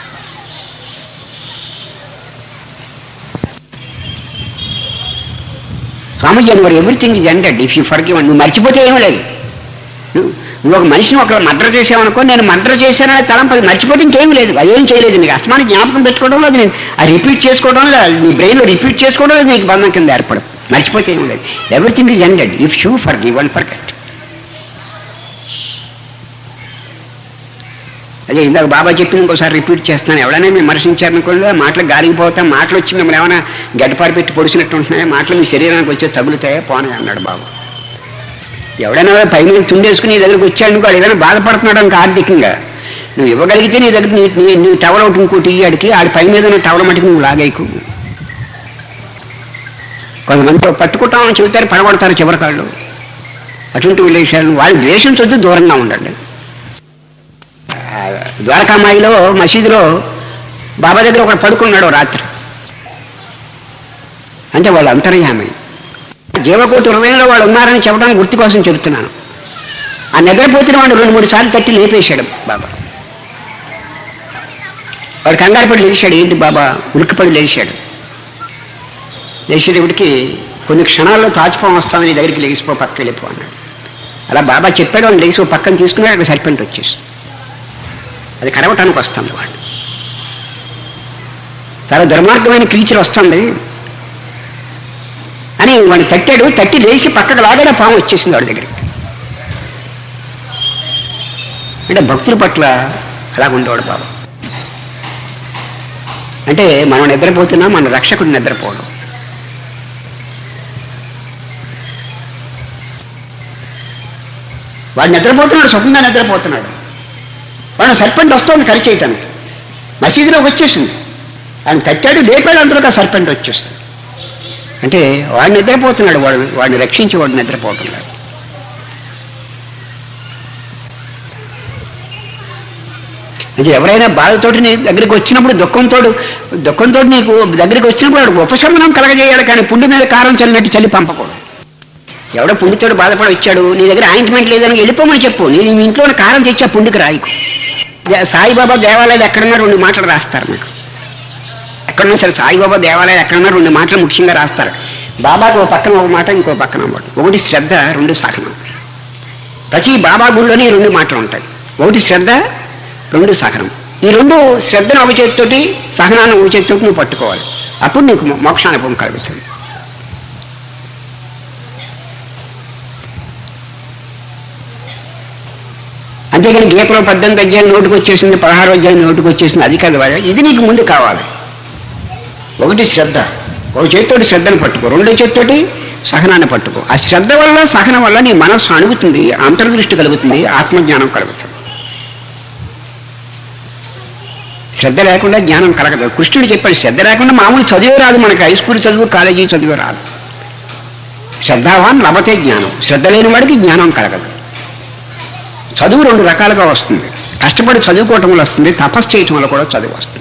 స్వామీజీ అని everything is ended if you forgive నువ్వు మర్చిపోతే ఏమీ లేదు నువ్వు నువ్వు ఒక మనిషిని ఒక మర్డర్ చేసావనుకో నేను మర్డర్ చేశాననే తలంపు అది మర్చిపోతే ఇంకేం లేదు అదేం చేయలేదు నీకు అస్మాన్ని జ్ఞాపకం పెట్టుకోవడం లేదు నేను ఆ రిపీట్ చేసుకోవడం లేదు నీ బ్రెయిన్లో రిపీట్ చేసుకోవడం లేదు నీకు బంధం కింద ఏర్పడదు మర్చిపోతే ఏం లేదు everything is ended if you forgive and forget అదే ఇందాక బాబా చెప్పింది ఇంకోసారి రిపీట్ చేస్తున్నాను ఎవడైనా మీరు విమర్శించారనుకోండి ఆ మాటలు గాలిగిపోతా మాటలు వచ్చి మిమ్మల్ని ఏమైనా గడ్డపారి పెట్టి పొడిచినట్టు ఉంటున్నాయా మాటలు మీ శరీరానికి వచ్చే తగులుతాయా పోనీ అన్నాడు బాబు ఎవడైనా పై మీద తుండేసుకుని నీ దగ్గరికి వచ్చాడు వాడు ఏదైనా బాధపడుతున్నాడు ఇంకా ఆర్థికంగా నువ్వు ఇవ్వగలిగితే నీ దగ్గర నీ నీ నీ టవర్ ఒకటి ఇంకోటి ఇయ్యాడికి ఆడి పై మీద ఉన్న టవర్ మటుకు నువ్వు లాగేకు కొంతమంది పట్టుకుంటామని చెబుతారు పడగొడతారు చివరి కాళ్ళు అటువంటి విషయాలు వాళ్ళు ద్వేషించొద్దు దూరంగా ఉండండి ఆ, ద్వారకామాయిలో మసీదులో బాబా దగ్గర ఒకడు పడుకున్నాడు రాత్రి అంటే వాళ్ళు అంతర్యామి జీవకోటి హృదయంలో వాళ్ళు ఉన్నారని చెప్పడానికి గుర్తు కోసం చెబుతున్నాను ఆ నిద్రపోతున్న వాడు రెండు మూడు సార్లు తట్టి లేపేశాడు బాబా వాడు కంగారు పడి లేచాడు ఏంటి బాబా ఉలిక్కిపడి లేచాడు లేచేటప్పటికి కొన్ని క్షణాల్లో తాచుపోం వస్తుంది నీ దగ్గరికి లేచిపో పక్కకి వెళ్ళిపో అన్నాడు అలా బాబా చెప్పాడు వాళ్ళు లేచి ఓ పక్కన తీసుకున్నాడు అక్కడ సర్పెంట్ వచ్చేసి అది కరవటానికి వస్తుంది వాడు చాలా దుర్మార్గమైన క్రీచర్ వస్తుంది అని వాడిని తట్టాడు తట్టి లేచి పక్కకు లాగానే పాము వచ్చేసింది వాడి దగ్గరికి అంటే భక్తుల పట్ల అలా ఉండేవాడు బాబా అంటే మనం నిద్రపోతున్నా మన రక్షకుడు నిద్రపోవడం వాడు నిద్రపోతున్నాడు సుఖంగా నిద్రపోతున్నాడు వాడు సర్పెంట్ వస్తుంది కరి చేయటానికి మసీదులోకి వచ్చేసింది ఆయన తట్టాడు లేపాడు అందులోకి ఆ సర్పెంట్ వచ్చేస్తుంది అంటే వాడు నిద్రపోతున్నాడు వాడు వాడిని రక్షించి వాడు నిద్రపోతున్నాడు అంటే ఎవరైనా బాధతోటి నీ దగ్గరికి వచ్చినప్పుడు దుఃఖంతో దుఃఖంతో నీకు దగ్గరికి వచ్చినప్పుడు వాడు ఉపశమనం కలగజేయాలి కానీ పుండి మీద కారం చల్లినట్టు చల్లి పంపకూడదు ఎవడో పుండితోడు బాధపడి వచ్చాడు నీ దగ్గర ఆయింట్మెంట్ లేదని వెళ్ళిపోమని చెప్పు నేను మీ ఇంట్లో ఉన్న కారం తెచ్చి ఆ పుండికి రాయికు దే- సాయిబాబా దేవాలయాలు ఎక్కడన్నా రెండు మాటలు రాస్తారు మీకు ఎక్కడన్నా సరే సాయిబాబా దేవాలయాలు ఎక్కడన్నా రెండు మాటలు ముఖ్యంగా రాస్తారు బాబాకు ఒక పక్కన ఒక మాట ఇంకో పక్కన ఒక మాట ఒకటి శ్రద్ధ రెండు సహనం ప్రతి బాబా గుళ్ళోనే ఈ రెండు మాటలు ఉంటాయి ఒకటి శ్రద్ధ రెండు సహనం ఈ రెండు శ్రద్ధను ఒక చేతితోటి సహనాన్ని ఒక చేతితోటి నువ్వు పట్టుకోవాలి అప్పుడు నీకు మో- మోక్షానుభవం కలుగుతుంది అంతేగాని గీతలో పద్దెనిమిది అధ్యాయం నోటుకు వచ్చేసింది పదహారు అధ్యాయం నోటుకు వచ్చేసింది అది కాదు వాడు ఇది నీకు ముందు కావాలి ఒకటి శ్రద్ధ ఒక చేతితోటి శ్రద్ధను పట్టుకో రెండో చేతితోటి సహనాన్ని పట్టుకో ఆ శ్రద్ధ వల్ల సహనం వల్ల నీ మనస్సు అణుగుతుంది అంతర్దృష్టి కలుగుతుంది ఆత్మజ్ఞానం కలుగుతుంది శ్రద్ధ లేకుండా జ్ఞానం కలగదు కృష్ణుడు చెప్పాడు శ్రద్ధ లేకుండా మామూలు చదివే రాదు మనకి హై స్కూల్ చదువు కాలేజీ చదివే రాదు శ్రద్ధావాన్ లభతే జ్ఞానం శ్రద్ధ లేని వాడికి జ్ఞానం కలగదు చదువు రెండు రకాలుగా వస్తుంది కష్టపడి చదువుకోవటం వల్ల వస్తుంది తపస్సు చేయటం వల్ల కూడా చదువు వస్తుంది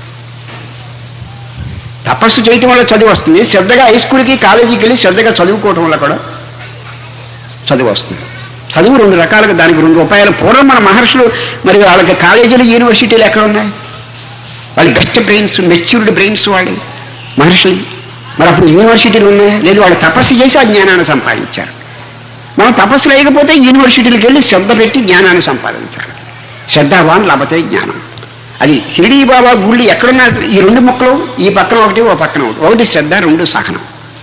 తపస్సు చేయటం వల్ల చదువు వస్తుంది శ్రద్ధగా హై స్కూల్కి కాలేజీకి వెళ్ళి శ్రద్ధగా చదువుకోవటం వల్ల కూడా చదువు వస్తుంది చదువు రెండు రకాలుగా దానికి రెండు ఉపాయాలు పూర్వం మన మహర్షులు మరి వాళ్ళకి కాలేజీలు యూనివర్సిటీలు ఎక్కడ ఉన్నాయి వాళ్ళు బెస్ట్ బ్రెయిన్స్ మెచ్యూర్డ్ బ్రెయిన్స్ వాళ్ళు మహర్షులు మరి అప్పుడు యూనివర్సిటీలు ఉన్నాయా లేదు వాళ్ళు తపస్సు చేసి ఆ జ్ఞానాన్ని సంపాదించారు మనం తపస్సు లేకపోతే యూనివర్సిటీలకు వెళ్ళి శ్రద్ధ పెట్టి జ్ఞానాన్ని సంపాదించాలి శ్రద్ధావాన్ లభతే జ్ఞానం అది షిరిడీ బాబా గుళ్ళు ఎక్కడున్నా ఈ రెండు ముక్కలు ఈ పక్కన ఒకటి ఓ పక్కన ఒకటి ఒకటి శ్రద్ధ రెండు సహనం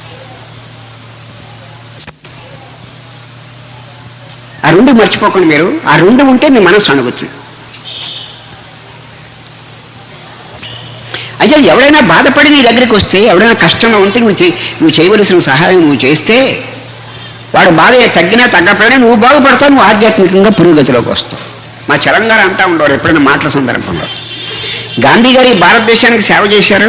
ఆ రెండు మర్చిపోకండి మీరు ఆ రెండు ఉంటే మీ మనసు అణుగుతుంది అయితే ఎవడైనా బాధపడి నీ దగ్గరికి వస్తే ఎవడైనా కష్టంలో ఉంటే నువ్వు చే నువ్వు చేయవలసిన సహాయం నువ్వు చేస్తే వాడు బాధ తగ్గినా తగ్గకపోయినా నువ్వు బాగుపడతావు నువ్వు ఆధ్యాత్మికంగా పురోగతిలోకి వస్తావు మా తెలంగాణ అంటా ఉండేవారు ఎప్పుడైనా మాటల సందర్భంలో గాంధీ గారు ఈ భారతదేశానికి సేవ చేశారు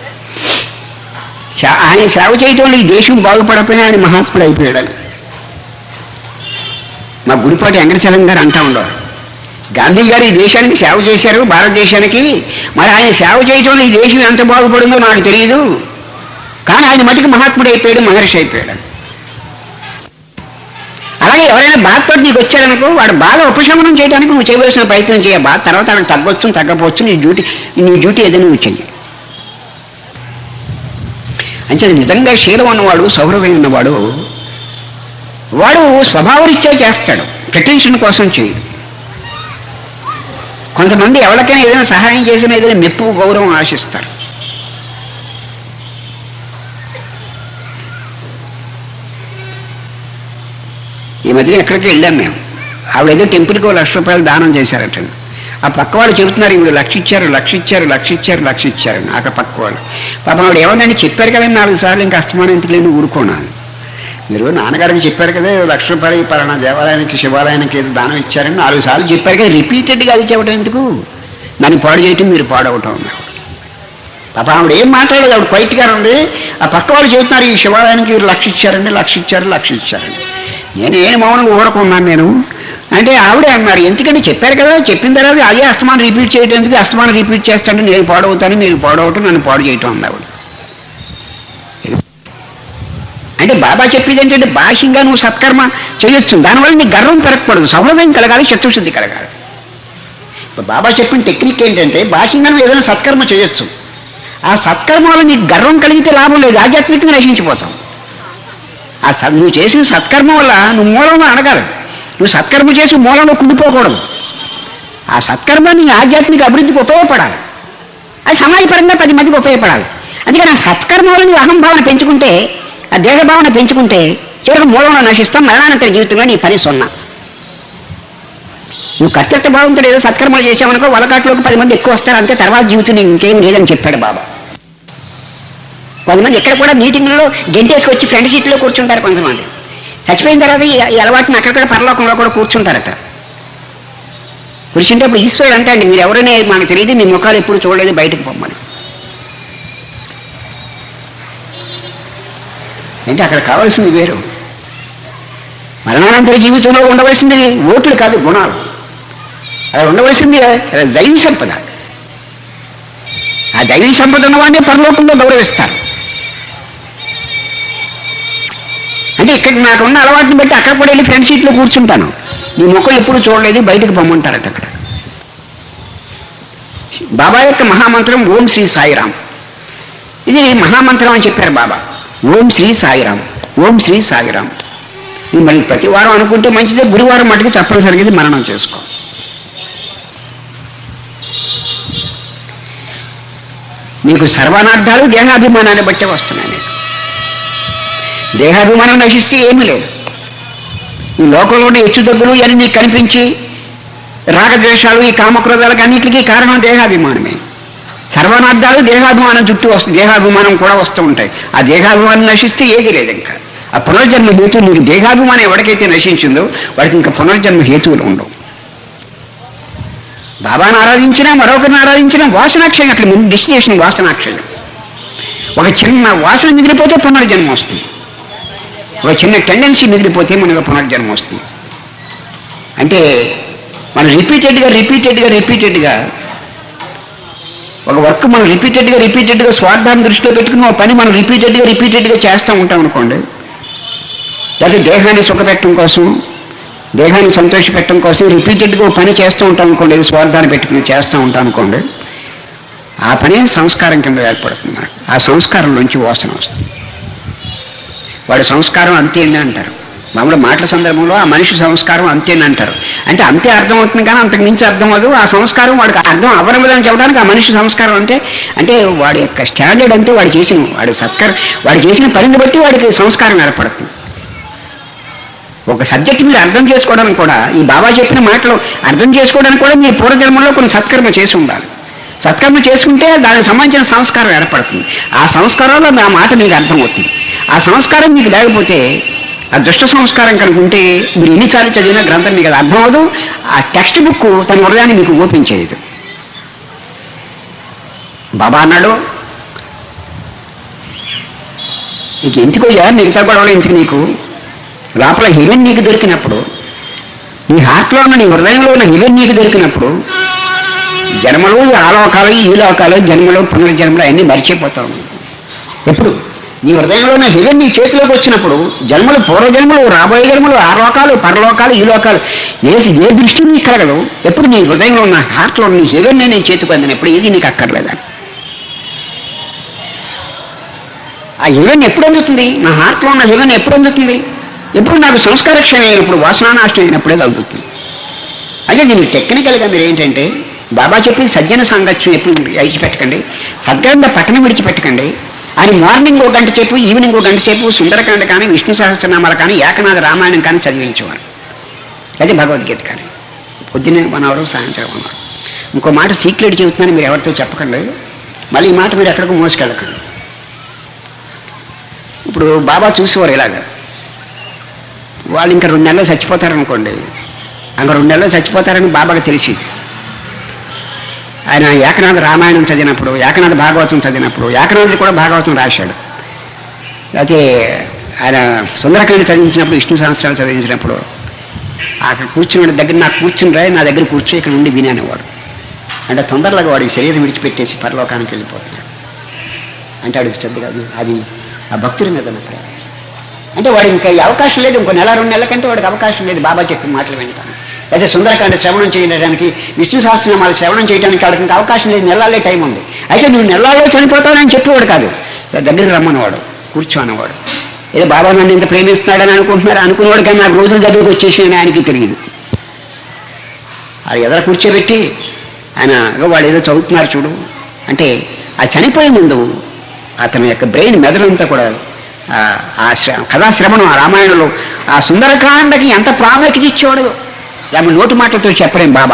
చా- ఆయన సేవ చేయటం వల్ల ఈ దేశం బాగుపడకపోయినా ఆయన మహాత్ముడు అయిపోయాడు మా గుడిపాటి వెంకటచలం గారు అంటా ఉండేవారు గాంధీ గారు ఈ దేశానికి సేవ చేశారు భారతదేశానికి మరి ఆయన సేవ చేయటం వల్ల ఈ దేశం ఎంత బాగుపడిందో నాకు తెలియదు కానీ ఆయన మటుకు మహాత్ముడు అయిపోయాడు మహర్షి అయిపోయాడు అలాగే ఎవరైనా బాధతో నీకు వచ్చాడనుకో వాడు బాధ ఉపశమనం చేయడానికి నువ్వు చేయవలసిన ప్రయత్నం చేయ బాధ తర్వాత వాళ్ళకి తగ్గొచ్చు తగ్గపోవచ్చు నీ డ్యూటీ నీ డ్యూటీ ఏదైనా నువ్వు చెయ్యి అంటే నిజంగా శీలం ఉన్నవాడు సౌరభం ఉన్నవాడు వాడు స్వభావరీత్యా చేస్తాడు ప్రటెన్షన్ కోసం చేయడు కొంతమంది ఎవరికైనా ఏదైనా సహాయం చేసిన ఏదైనా మెప్పు గౌరవం ఆశిస్తారు ఈ మధ్య ఎక్కడికి వెళ్ళాం మేము ఆవిడ ఏదో టెంపుల్కి ఓ లక్ష రూపాయలు దానం చేశారట ఆ పక్క వాళ్ళు చెబుతున్నారు ఇప్పుడు లక్ష ఇచ్చారు లక్ష ఇచ్చారు లక్ష ఇచ్చారు లక్ష ఇచ్చారు నాకు పక్క వాళ్ళు పాపం ఆవిడ ఏమందని చెప్పారు కదా నాలుగు సార్లు ఇంకా అస్తమానం ఎందుకు లేని ఊరుకోనాను మీరు నాన్నగారికి చెప్పారు కదా "ఓ లక్ష రూపాయలు ఈ పలానా దేవాలయానికి శివాలయానికి ఏదో దానం ఇచ్చారని నాలుగు సార్లు చెప్పారు కదా రిపీటెడ్గా అది చెప్పడం ఎందుకు దాన్ని పాడు చేయటం మీరు పాడవటం అన్నారు పాప ఆవిడ ఏం మాట్లాడలేదు ఆవిడ క్వైట్గా ఉంది ఆ పక్క వాళ్ళు చెబుతున్నారు ఈ శివాలయానికి వీరు లక్ష ఇచ్చారండి లక్ష ఇచ్చారు లక్ష ఇచ్చారండి నేను ఏం మౌనంగా ఊరకున్నాను నేను అంటే ఆవిడే అన్నారు ఎందుకంటే చెప్పారు కదా చెప్పిన తర్వాత అదే అస్తమానం రిపీట్ చేయడం ఎందుకు అస్తమానం రిపీట్ చేస్తాను నేను పాడవుతాను మీరు పాడవటం నన్ను పాడు చేయటం అంది ఆవిడ అంటే బాబా చెప్పేది ఏంటంటే బాహ్యంగా నువ్వు సత్కర్మ చేయొచ్చు దానివల్ల నీకు గర్వం పెరగకూడదు సహృదయం కలగాలి చిత్తశుద్ధి కలగాలి ఇప్పుడు బాబా చెప్పిన టెక్నిక్ ఏంటంటే బాహ్యంగా నువ్వు ఏదైనా సత్కర్మ చేయొచ్చు ఆ సత్కర్మ వల్ల నీకు గర్వం కలిగితే లాభం లేదు ఆధ్యాత్మికంగా నశించిపోతావు ఆ స నువ్వు చేసిన సత్కర్మ వల్ల నువ్వు మూలంలో అడగాలి నువ్వు సత్కర్మ చేసి మూలంలో కుండిపోకూడదు ఆ సత్కర్మ నీ ఆధ్యాత్మిక అభివృద్ధికి ఉపయోగపడాలి అది సమాజపరంగా పది మందికి ఉపయోగపడాలి అందుకని ఆ సత్కర్మ వల్ల నువ్వు అహంభావన పెంచుకుంటే ఆ దేహభావన పెంచుకుంటే చివరికి మూలంలో నశిస్తాం మరణానంతర జీవితంలో నీ పని సున్నా నువ్వు కర్తృత్వ భావంతో ఏదో సత్కర్మలు చేసావనుకో వలకాట్లోకి పది మంది ఎక్కువ వస్తారు అంతే తర్వాత జీవితం నీకు ఇంకేం లేదని చెప్పాడు బాబా కొంతమంది ఇక్కడ కూడా మీటింగ్లో గెంటేసుకు వచ్చి ఫ్రంట్ సీట్లో కూర్చుంటారు కొంతమంది చచ్చిపోయిన తర్వాత ఈ ఈ అలవాటుని అక్కడక్కడ పరలోకంలో కూడా కూర్చుంటారట కూర్చుంటప్పుడు ఈశ్వరుడు అంటే అండి మీరు ఎవరైనా మాకు తెలియదు మీ ముఖాలు ఎప్పుడు చూడలేదు బయటకు పొమ్మని అంటే అక్కడ కావాల్సింది వేరు మరణానంతర జీవితంలో ఉండవలసింది ఓట్లు కాదు గుణాలు అక్కడ ఉండవలసింది దైవీ సంపద ఆ దైవీ సంపద ఉన్నవాడిని పరలోకంలో గౌరవిస్తారు అంటే ఇక్కడ నాకున్న అలవాటుని బట్టి అక్కడ కూడా వెళ్ళి ఫ్రంట్ సీట్లో కూర్చుంటాను నీ ముఖం ఎప్పుడు చూడలేదు బయటకు పొమ్మంటారట అక్కడ బాబా యొక్క మహామంత్రం ఓం శ్రీ సాయిరామ్ ఇది మహామంత్రం అని చెప్పారు బాబా ఓం శ్రీ సాయిరామ్ ఓం శ్రీ సాయిరామ్ ఇది మరి ప్రతి వారం అనుకుంటే మంచిదే గురువారం మటుకు తప్పనిసరిగా ఇది మరణం చేసుకో నీకు సర్వనార్థాలు దేహాభిమానాన్ని బట్టే వస్తున్నాయి నీకు దేహాభిమానం నశిస్తే ఏమీ లేదు ఈ లోకంలో ఉండే హెచ్చు తగ్గులు ఇవన్నీ నీకు కనిపించి రాగద్వేషాలు ఈ కామక్రోధాలకు అన్నింటికీ కారణం దేహాభిమానమే సర్వనార్థాలు దేహాభిమానం చుట్టూ వస్తుంది దేహాభిమానం కూడా వస్తూ ఉంటాయి ఆ దేహాభిమానం నశిస్తే ఏది లేదు ఇంకా ఆ పునర్జన్మ హేతువు నీకు దేహాభిమానం ఎవరికైతే నశించిందో వాడికి ఇంకా పునర్జన్మ హేతువులు ఉండవు బాబాను ఆరాధించినా మరొకరిని ఆరాధించినా వాసనాక్షయం అక్కడ ముందు డెస్టినేషన్ వాసనాక్షయం ఒక చిన్న వాసన మిగిలిపోతే పునర్జన్మ వస్తుంది ఒక చిన్న టెండెన్సీ మిగిలిపోతే మనకు పునర్జన్మ వస్తుంది అంటే మనం రిపీటెడ్గా రిపీటెడ్గా రిపీటెడ్గా ఒక వర్క్ మనం రిపీటెడ్గా రిపీటెడ్గా స్వార్థాన్ని దృష్టిలో పెట్టుకుని ఒక పని మనం రిపీటెడ్గా రిపీటెడ్గా చేస్తూ ఉంటాం అనుకోండి లేకపోతే దేహాన్ని సుఖపెట్టడం కోసం దేహాన్ని సంతోషపెట్టడం కోసం రిపీటెడ్గా ఒక పని చేస్తూ ఉంటాం అనుకోండి ఇది స్వార్థాన్ని పెట్టుకుని చేస్తూ ఉంటాం అనుకోండి ఆ పని సంస్కారం కింద ఏర్పడుతుంది మనకు ఆ సంస్కారంలోంచి వాసన వస్తుంది వాడి సంస్కారం అంతేంది అంటారు మామూలు మాటల సందర్భంలో ఆ మనిషి సంస్కారం అంతేని అంటారు అంటే అంతే అర్థమవుతుంది కానీ అంతకు మించి అర్థం అవ్వదు ఆ సంస్కారం వాడికి అర్థం అవ్వలేదని చెప్పడానికి ఆ మనిషి సంస్కారం అంటే అంటే వాడి యొక్క స్టాండర్డ్ అంతే వాడు చేసిన వాడి సత్కారం వాడు చేసిన పనిని బట్టి వాడికి సంస్కారం ఏర్పడుతుంది ఒక సబ్జెక్ట్ మీరు అర్థం చేసుకోవడానికి కూడా ఈ బాబా చెప్పిన మాటలు అర్థం చేసుకోవడానికి కూడా మీ పూర్వజన్మలో కొన్ని సత్కర్మ చేసి ఉండాలి సత్కర్మ చేసుకుంటే దానికి సంబంధించిన సంస్కారం ఏర్పడుతుంది ఆ సంస్కారంలో నా మాట మీకు అర్థమవుతుంది ఆ సంస్కారం మీకు లేకపోతే ఆ దుష్ట సంస్కారం కనుక ఉంటే మీరు ఎన్నిసార్లు చదివిన గ్రంథం మీకు అది అర్థం అవ్వదు ఆ టెక్స్ట్ బుక్ తన హృదయాన్ని మీకు ఓపెన్ చేయదు బాబా అన్నాడు నీకు ఎందుకు మిగతా గొడవలు ఎందుకు నీకు లోపల హివెన్ నీకు దొరికినప్పుడు నీ హార్ట్లో ఉన్న నీ హృదయంలో ఉన్న హివెన్ నీకు దొరికినప్పుడు జన్మలు ఆ లోకాలు ఈ లోకాలు జన్మలు పునర్జన్మలు అన్నీ మర్చిపోతావు ఎప్పుడు నీ హృదయంలో ఉన్న హివెన్ నీ చేతిలోకి వచ్చినప్పుడు జన్మలు పూర్వజన్మలు రాబోయే జన్మలు ఆ లోకాలు పరలోకాలు ఈ లోకాలు ఏ ఏ దృష్టి నీకు కలగదు ఎప్పుడు నీ హృదయంలో ఉన్న హార్ట్లో ఉన్న నీ హివెన్ నీ చేతికి అందినప్పుడు ఏది నీకు అక్కర్లేదా ఆ హివెన్ ఎప్పుడు అందుతుంది నా హార్ట్లో ఉన్న హివెన్ ఎప్పుడు అందుతుంది ఎప్పుడు నాకు సంస్కారక్షణ అయినప్పుడు వాసనానాష్టం అయినప్పుడే తగ్గుతుంది అదే దీనికి టెక్నికల్గా మీరు ఏంటంటే బాబా చెప్పి సజ్జన సాంగత్యం ఎప్పుడు విడిచిపెట్టకండి సద్గ్రంథ పట్టణం విడిచిపెట్టకండి అని మార్నింగ్ ఒక గంట సేపు ఈవినింగ్ ఒక గంట సేపు సుందరకాండ కానీ విష్ణు సహస్రనామాలు కానీ ఏకనాథ రామాయణం కానీ చదివించేవారు అదే భగవద్గీత కానీ పొద్దున్నే వన్ అవర్ సాయంత్రం వన్ అవర్ ఇంకో మాట సీక్రెట్ చెబుతున్నాను మీరు ఎవరితో చెప్పకండి మళ్ళీ ఈ మాట మీరు ఎక్కడికి మోసుకెళ్ళకండి ఇప్పుడు బాబా చూసేవారు ఇలాగా వాళ్ళు ఇంకా రెండు నెలలు చచ్చిపోతారనుకోండి ఇంకా రెండు నెలలు చచ్చిపోతారని బాబాకి తెలిసింది ఆయన ఏకనాథ రామాయణం చదివినప్పుడు ఏకనాథ భాగవతం చదివినప్పుడు ఏకనాథుడు కూడా భాగవతం రాశాడు అయితే ఆయన సుందరకాండ చదివించినప్పుడు విష్ణు సహస్రాలు చదివించినప్పుడు అక్కడ కూర్చున్న దగ్గర నాకు కూర్చుని రాయి నా దగ్గర కూర్చో ఇక్కడ ఉండి వినేవాడు అంటే తొందరగా వాడి శరీరం విడిచిపెట్టేసి పరలోకానికి వెళ్ళిపోతున్నాడు అంటే వాడికి శ్రద్ధ కాదు అది ఆ భక్తుడి మీద ఉన్న ప్రేమ అంటే వాడు ఇంకా ఈ అవకాశం లేదు ఇంకో నెల రెండు నెలల కంటే వాడికి అవకాశం లేదు బాబా చెప్పిన మాటలు వింటాను అయితే సుందరకాండ శ్రవణం చేయడానికి విష్ణు సహస్రనామాలు శ్రవణం చేయడానికి వాడికి ఇంకా అవకాశం లేదు నెలలే టైం ఉంది అయితే నువ్వు నెలల్లో చనిపోతావని చెప్పేవాడు కాదు దగ్గరికి రమ్మనేవాడు కూర్చోనేవాడు ఏదో బాబా నన్ను ఇంత ప్రేమిస్తున్నాడని అనుకుంటున్నారు అనుకునేవాడు కానీ నాకు రోజుల దగ్గరికి వచ్చేసి అని ఆయనకి తెలియదు అది ఎదర కూర్చోబెట్టి ఆయన "ఇగో వాడు ఏదో చదువుతున్నారు చూడు అంటే ఆ చనిపోయే ముందు అతని యొక్క బ్రెయిన్ మెదడంతా కూడా ఆ- ఆ శ్ర- కథాశ్రవణం ఆ రామాయణంలో ఆ సుందరకాండకి ఎంత ప్రాముఖ్యత ఇచ్చేవాడు ఆమె నోటి మాటలతో చెప్పలేం బాబా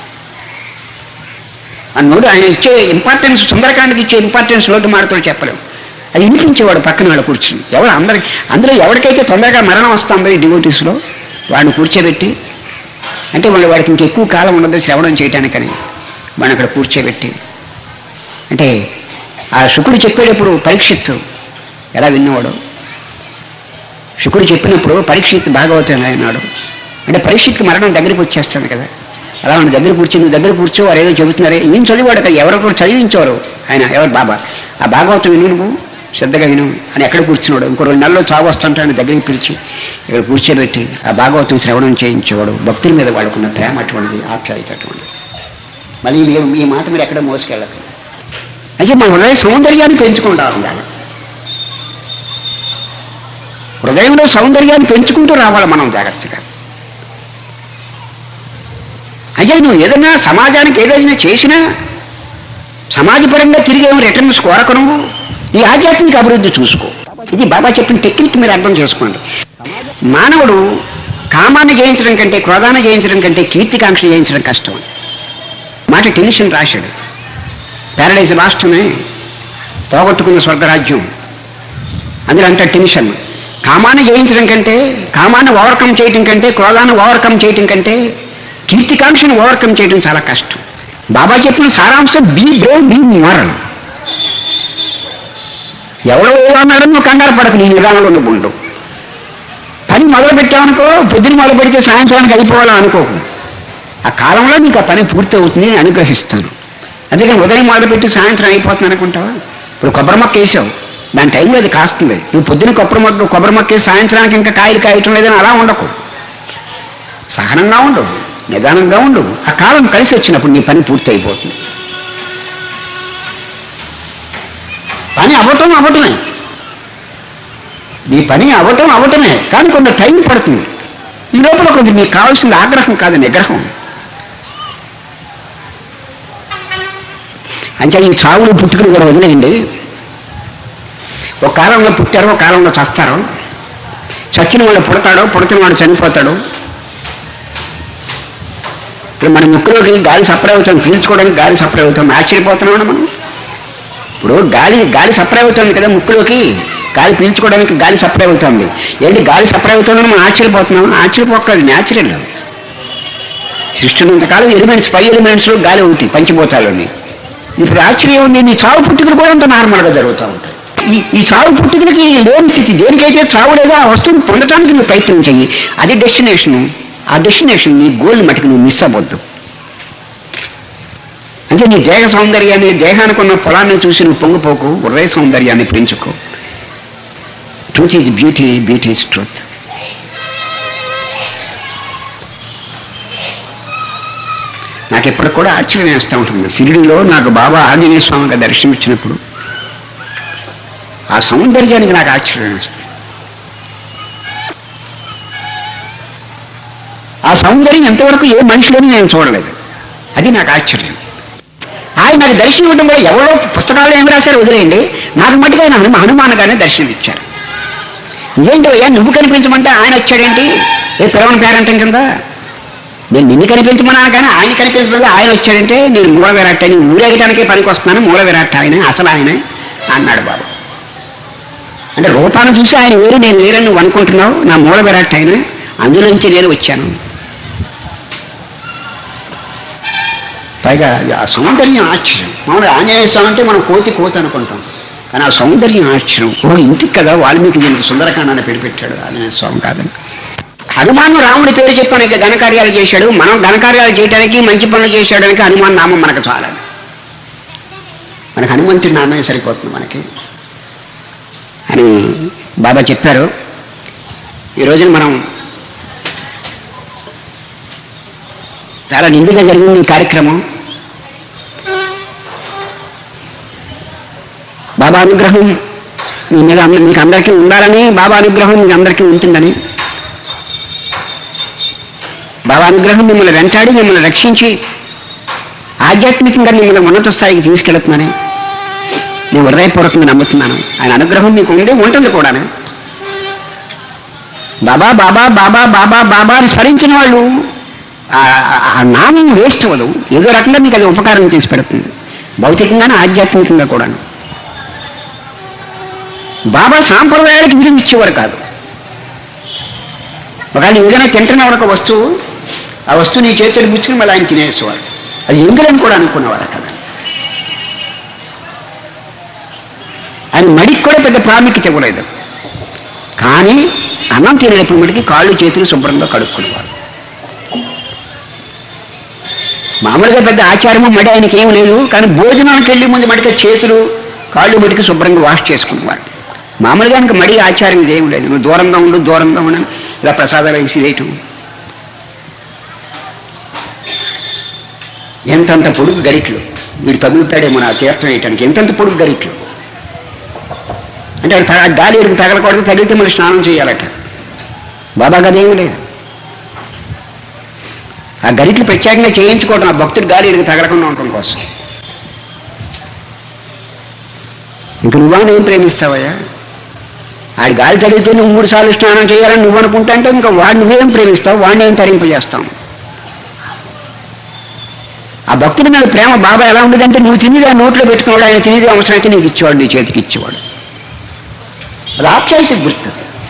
ఆ నోటి ఆయన ఇచ్చే ఇంపార్టెన్స్ సుందరకాండకి ఇచ్చే ఇంపార్టెన్స్ నోటి మాటతో చెప్పలేం అది వినిపించేవాడు పక్కన వాడు కూర్చుని ఎవరు అందరికి అందులో ఎవరికైతే తొందరగా మరణం వస్తుందో ఈ డివోటీస్లో వాడిని కూర్చోబెట్టి అంటే వాళ్ళు వాడికి ఇంకెక్కువ కాలం ఉండదు శ్రవణం చేయటానికని వాడిని అక్కడ కూర్చోబెట్టి అంటే ఆ శుకుడు చెప్పేటప్పుడు పరీక్షిత్తు ఎలా విన్నవాడు శుకుడు చెప్పినప్పుడు పరీక్షిత్ భాగవతం అన్నాడు అంటే పరీక్షిత్కి మరణం దగ్గరికి వచ్చేస్తాడు కదా అలా మన దగ్గర కూర్చొని నువ్వు దగ్గర కూర్చో వారు ఏదో చెబుతున్నారే ఏం చదివాడు కదా ఎవరో కూడా చదివించేవారు ఆయన ఎవరు బాబా ఆ భాగవతం విను నువ్వు శ్రద్ధగా విను అని ఎక్కడ కూర్చున్నాడు ఇంకో రెండు నెలల్లో చావు వస్తుంటే ఆయన దగ్గరికి పిలిచి ఇక్కడ కూర్చోబెట్టి ఆ భాగవతం శ్రవణం చేయించేవాడు భక్తుల మీద వాడుకున్న ప్రేమ అటువంటిది ఆప్యాయత అటువంటిది మళ్ళీ ఇది ఈ మాట మీరు ఎక్కడ మోసుకెళ్ళదు అయితే మన హృదయ సౌందర్యాన్ని పెంచుకుంటా ఉండాలి హృదయంలో సౌందర్యాన్ని పెంచుకుంటూ రావాలి మనం జాగ్రత్తగా అయితే నువ్వు ఏదైనా సమాజానికి ఏదైనా చేసినా సమాజపరంగా తిరిగి ఏమి రిటర్న్స్ కోరక నువ్వు నీ ఆధ్యాత్మిక అభివృద్ధి చూసుకో ఇది బాబా చెప్పిన టెక్నిక్ మీరు అర్థం చేసుకోండి మానవుడు కామాన్ని జయించడం కంటే క్రోధాన్ని జయించడం కంటే కీర్తికాంక్ష జయించడం కష్టం మాట టెన్షన్ రాశాడు ప్యారడైజ్ రాష్ట్రమే పోగొట్టుకున్న స్వర్గరాజ్యం అందులో అంత టెన్షన్ కామాన్ని జయించడం కంటే కామాన్ని ఓవర్కమ్ చేయటం కంటే క్రోధాన్ని ఓవర్కమ్ చేయటం కంటే కీర్తికాంక్షను ఓవర్కమ్ చేయడం చాలా కష్టం బాబా చెప్పిన సారాంశం బీ బ్రేవ్ బీ మోరల్ ఎవడో ఏదో అన్నాడో నువ్వు కంగారు పడకు నీ నిదానంలో నువ్వు ఉండు పని మొదలు పెట్టావనుకో పొద్దున మొదలు పెడితే సాయంత్రానికి అయిపోవాలని అనుకోకు ఆ కాలంలో నీకు ఆ పని పూర్తి అవుతుంది నేను అనుగ్రహిస్తాను అందుకని ఉదయం మొదలుపెట్టి సాయంత్రం అయిపోతుంది అనుకుంటావా ఇప్పుడు కొబ్బరి మొక్క వేసావు దాని టైంలో అది కాస్తుంది నువ్వు పొద్దున కొబ్బరి మొక్క కొబ్బరి మొక్క వేసి సాయంత్రానికి ఇంకా కాయలు కాయటం లేదని అలా ఉండకు సహనంగా ఉండు నిదానంగా ఉండు ఆ కాలం కలిసి వచ్చినప్పుడు నీ పని పూర్తి అయిపోతుంది పని అవ్వటం అవ్వటమే నీ పని అవ్వటం అవ్వటమే కానీ కొంత టైం పడుతుంది ఈ లోపల కొంచెం మీకు కావాల్సిన ఆగ్రహం కాదు నిగ్రహం అంటే ఈ చావులు పుట్టుకుని కూడా వదిలేయండి ఒక కాలంలో పుట్టారు ఒక కాలంలో చస్తారు చచ్చిన వాడు పుడతాడు పుడుతున్న వాడు చనిపోతాడు ఇప్పుడు మన ముక్కులోకి గాలి సప్లై అవుతుంది పీల్చుకోవడానికి గాలి సప్లై అవుతుంది ఆశ్చర్యపోతున్నాం మనం ఇప్పుడు గాలి గాలి సప్లై అవుతుంది కదా ముక్కులోకి గాలి పీల్చుకోవడానికి గాలి సప్లై అవుతుంది ఏంటి గాలి సప్లై అవుతుందని మనం ఆశ్చర్యపోతున్నాం ఆశ్చర్యపోకది న్యాచురల్ సృష్టినంతకాలం ఎలిమెంట్స్ పై ఎలిమెంట్స్లో గాలి ఒకటి పంచిపోతాలోని ఇప్పుడు ఆశ్చర్యం ఉంది నీ చావు పుట్టుకలు కూడా అంత నార్మల్గా జరుగుతూ ఉంటాయి ఈ ఈ చావు పుట్టుకలకి లేని స్థితి దేనికైతే చావు లేదో ఆ వస్తువుని పొందటానికి నువ్వు ప్రయత్నం చెయ్యి అది డెస్టినేషను ఆ డెస్టినేషన్ నీ గోల్ మటుకు నువ్వు మిస్ అవ్వద్దు అంటే నీ దేహ సౌందర్యాన్ని దేహానికి ఉన్న పొలాన్ని చూసి నువ్వు పొంగిపోకు హృదయ సౌందర్యాన్ని పెంచుకో truth is beauty beauty is truth నాకు ఎప్పుడు కూడా ఆశ్చర్యం వేస్తూ ఉంటుంది సిరిడిలో నాకు బాబా ఆంజనేయ స్వామిగా దర్శనమిచ్చినప్పుడు ఆ సౌందర్యానికి నాకు ఆశ్చర్యం వేస్తుంది ఆ సౌందర్యం ఎంతవరకు ఏ మనిషిలోని నేను చూడలేదు అది నాకు ఆశ్చర్యం ఆయన నాకు దర్శనం ఇవ్వడం కూడా ఎవరో పుస్తకాలు ఏమి రాశారు వదిలేయండి నాకు మట్టుగా ఆయన హనుమ హనుమానగానే దర్శనం ఇచ్చారు ఇదేంటి అయ్యా నువ్వు కనిపించమంటే ఆయన వచ్చాడేంటి ఏ పిలవని పేరంటం కింద నేను నిన్ను కనిపించమన్నాను కానీ ఆయన కనిపించబోదు ఆయన వచ్చాడంటే నేను మూల విరాట్ అని ఊరేగటానికే పనికి వస్తున్నాను మూల విరాట్ ఆయన అసలు ఆయనే అన్నాడు బాబు అంటే రూపాన్ని చూసి ఆయన వేరు నేను వేరని నువ్వు అనుకుంటున్నావు నా మూల విరాట్ ఆయన అందులోంచి నేను వచ్చాను పైగా ఆ సౌందర్యం ఆశ్చర్యం మామూలు ఆంజనేయ స్వామి అంటే మనం కోతి కోతి అనుకుంటాం కానీ ఆ సౌందర్యం ఆశ్చర్యం ఓ ఇంటికి కదా వాల్మీకి దీనికి సుందరకాండాన్ని పేరు పెట్టాడు ఆంజనేయ స్వామి కాదని హనుమాను రాముడి పేరు చెప్పడానికి ఘనకార్యాలు చేశాడు మనం ఘనకార్యాలు చేయడానికి మంచి పనులు చేసేయడానికి హనుమాన్ నామం మనకు చాలా మనకి హనుమంతుడి నామే సరిపోతుంది మనకి అని బాబా చెప్పారు ఈ రోజున మనం చాలా నిండుగా జరిగింది ఈ కార్యక్రమం బాబా అనుగ్రహం మీ మీద అంద- మీకు అందరికీ ఉండాలని బాబా అనుగ్రహం మీకు అందరికీ ఉంటుందని బాబా అనుగ్రహం మిమ్మల్ని వెంటాడి మిమ్మల్ని రక్షించి ఆధ్యాత్మికంగా మిమ్మల్ని ఉన్నత స్థాయికి తీసుకెళ్తున్నానని నేను హృదయపూర్వకంగా నమ్ముతున్నాను ఆయన అనుగ్రహం మీకు ఉండి ఉంటుంది కూడా బాబా బాబా బాబా బాబా బాబా అని స్మరించిన వాళ్ళు ఆ- ఆ- ఆ నామం వేస్ట్ అవ్వదు ఏదో రకంగా మీకు అది ఉపకారం చేసి పెడుతుంది భౌతికంగానే ఆధ్యాత్మికంగా కూడా బాబా సాంప్రదాయాలకు విలువ ఇచ్చేవారు కాదు ఒకవేళ ఏదైనా తింటున్న ఒక వస్తువు ఆ వస్తువు నీ చేతులు పుచ్చుకుని మళ్ళీ ఆయన తినేసేవాడు అది ఎంగిలని కూడా అనుకునేవారు కదా ఆయన మడికి కూడా పెద్ద ప్రాముఖ్యత ఇవ్వలేదు కానీ అన్నం తినేటప్పుడు మడికి కాళ్ళు చేతులు శుభ్రంగా కడుక్కునేవారు మామూలుగా పెద్ద ఆచారము మడి ఆయనకి ఏం లేదు కానీ భోజనానికి వెళ్ళి ముందు మడికి చేతులు కాళ్ళు మడికి శుభ్రంగా వాష్ చేసుకునేవాడు మామూలుగా ఇంకా మడి ఆచారం ఇదేం లేదు నువ్వు దూరంగా ఉండు దూరంగా ఉండు ఇలా ప్రసాదాలు విసిరేయటం ఎంతంత పొడుగు గరిట్లు వీడు తగులుతాడేమో నా తీర్థం వేయటానికి ఎంతంత పొడుగు గరిట్లు అంటే అది తగ- గాలి ఎడుగు తగలకూడదు తగిలితే మళ్ళీ స్నానం చేయాలట బాబా గదేమీ లేదు ఆ గరిట్లు ప్రత్యేకంగా చేయించుకోవడం ఆ భక్తుడు గాలి ఎడుగు తగలకుండా ఉండటం కోసం ఇంక నువ్వా ఏం ప్రేమిస్తావయ్యా ఆడి గాలి తగిలితే నువ్వు మూడు సార్లు స్నానం చేయాలని నువ్వు అనుకుంటా అంటే ఇంకా వాడు నువ్వేం ప్రేమిస్తావు వాడిని ఏం తరింపజేస్తావు ఆ భక్తుడి మీద ప్రేమ బాబా ఎలా ఉండదంటే నువ్వు తినేది ఆ నోట్లో పెట్టుకున్నాడు ఆయన తినేది అవసరమైతే నీకు ఇచ్చేవాడు నీ చేతికి ఇచ్చేవాడు అది ఆప్యాయత గుర్తు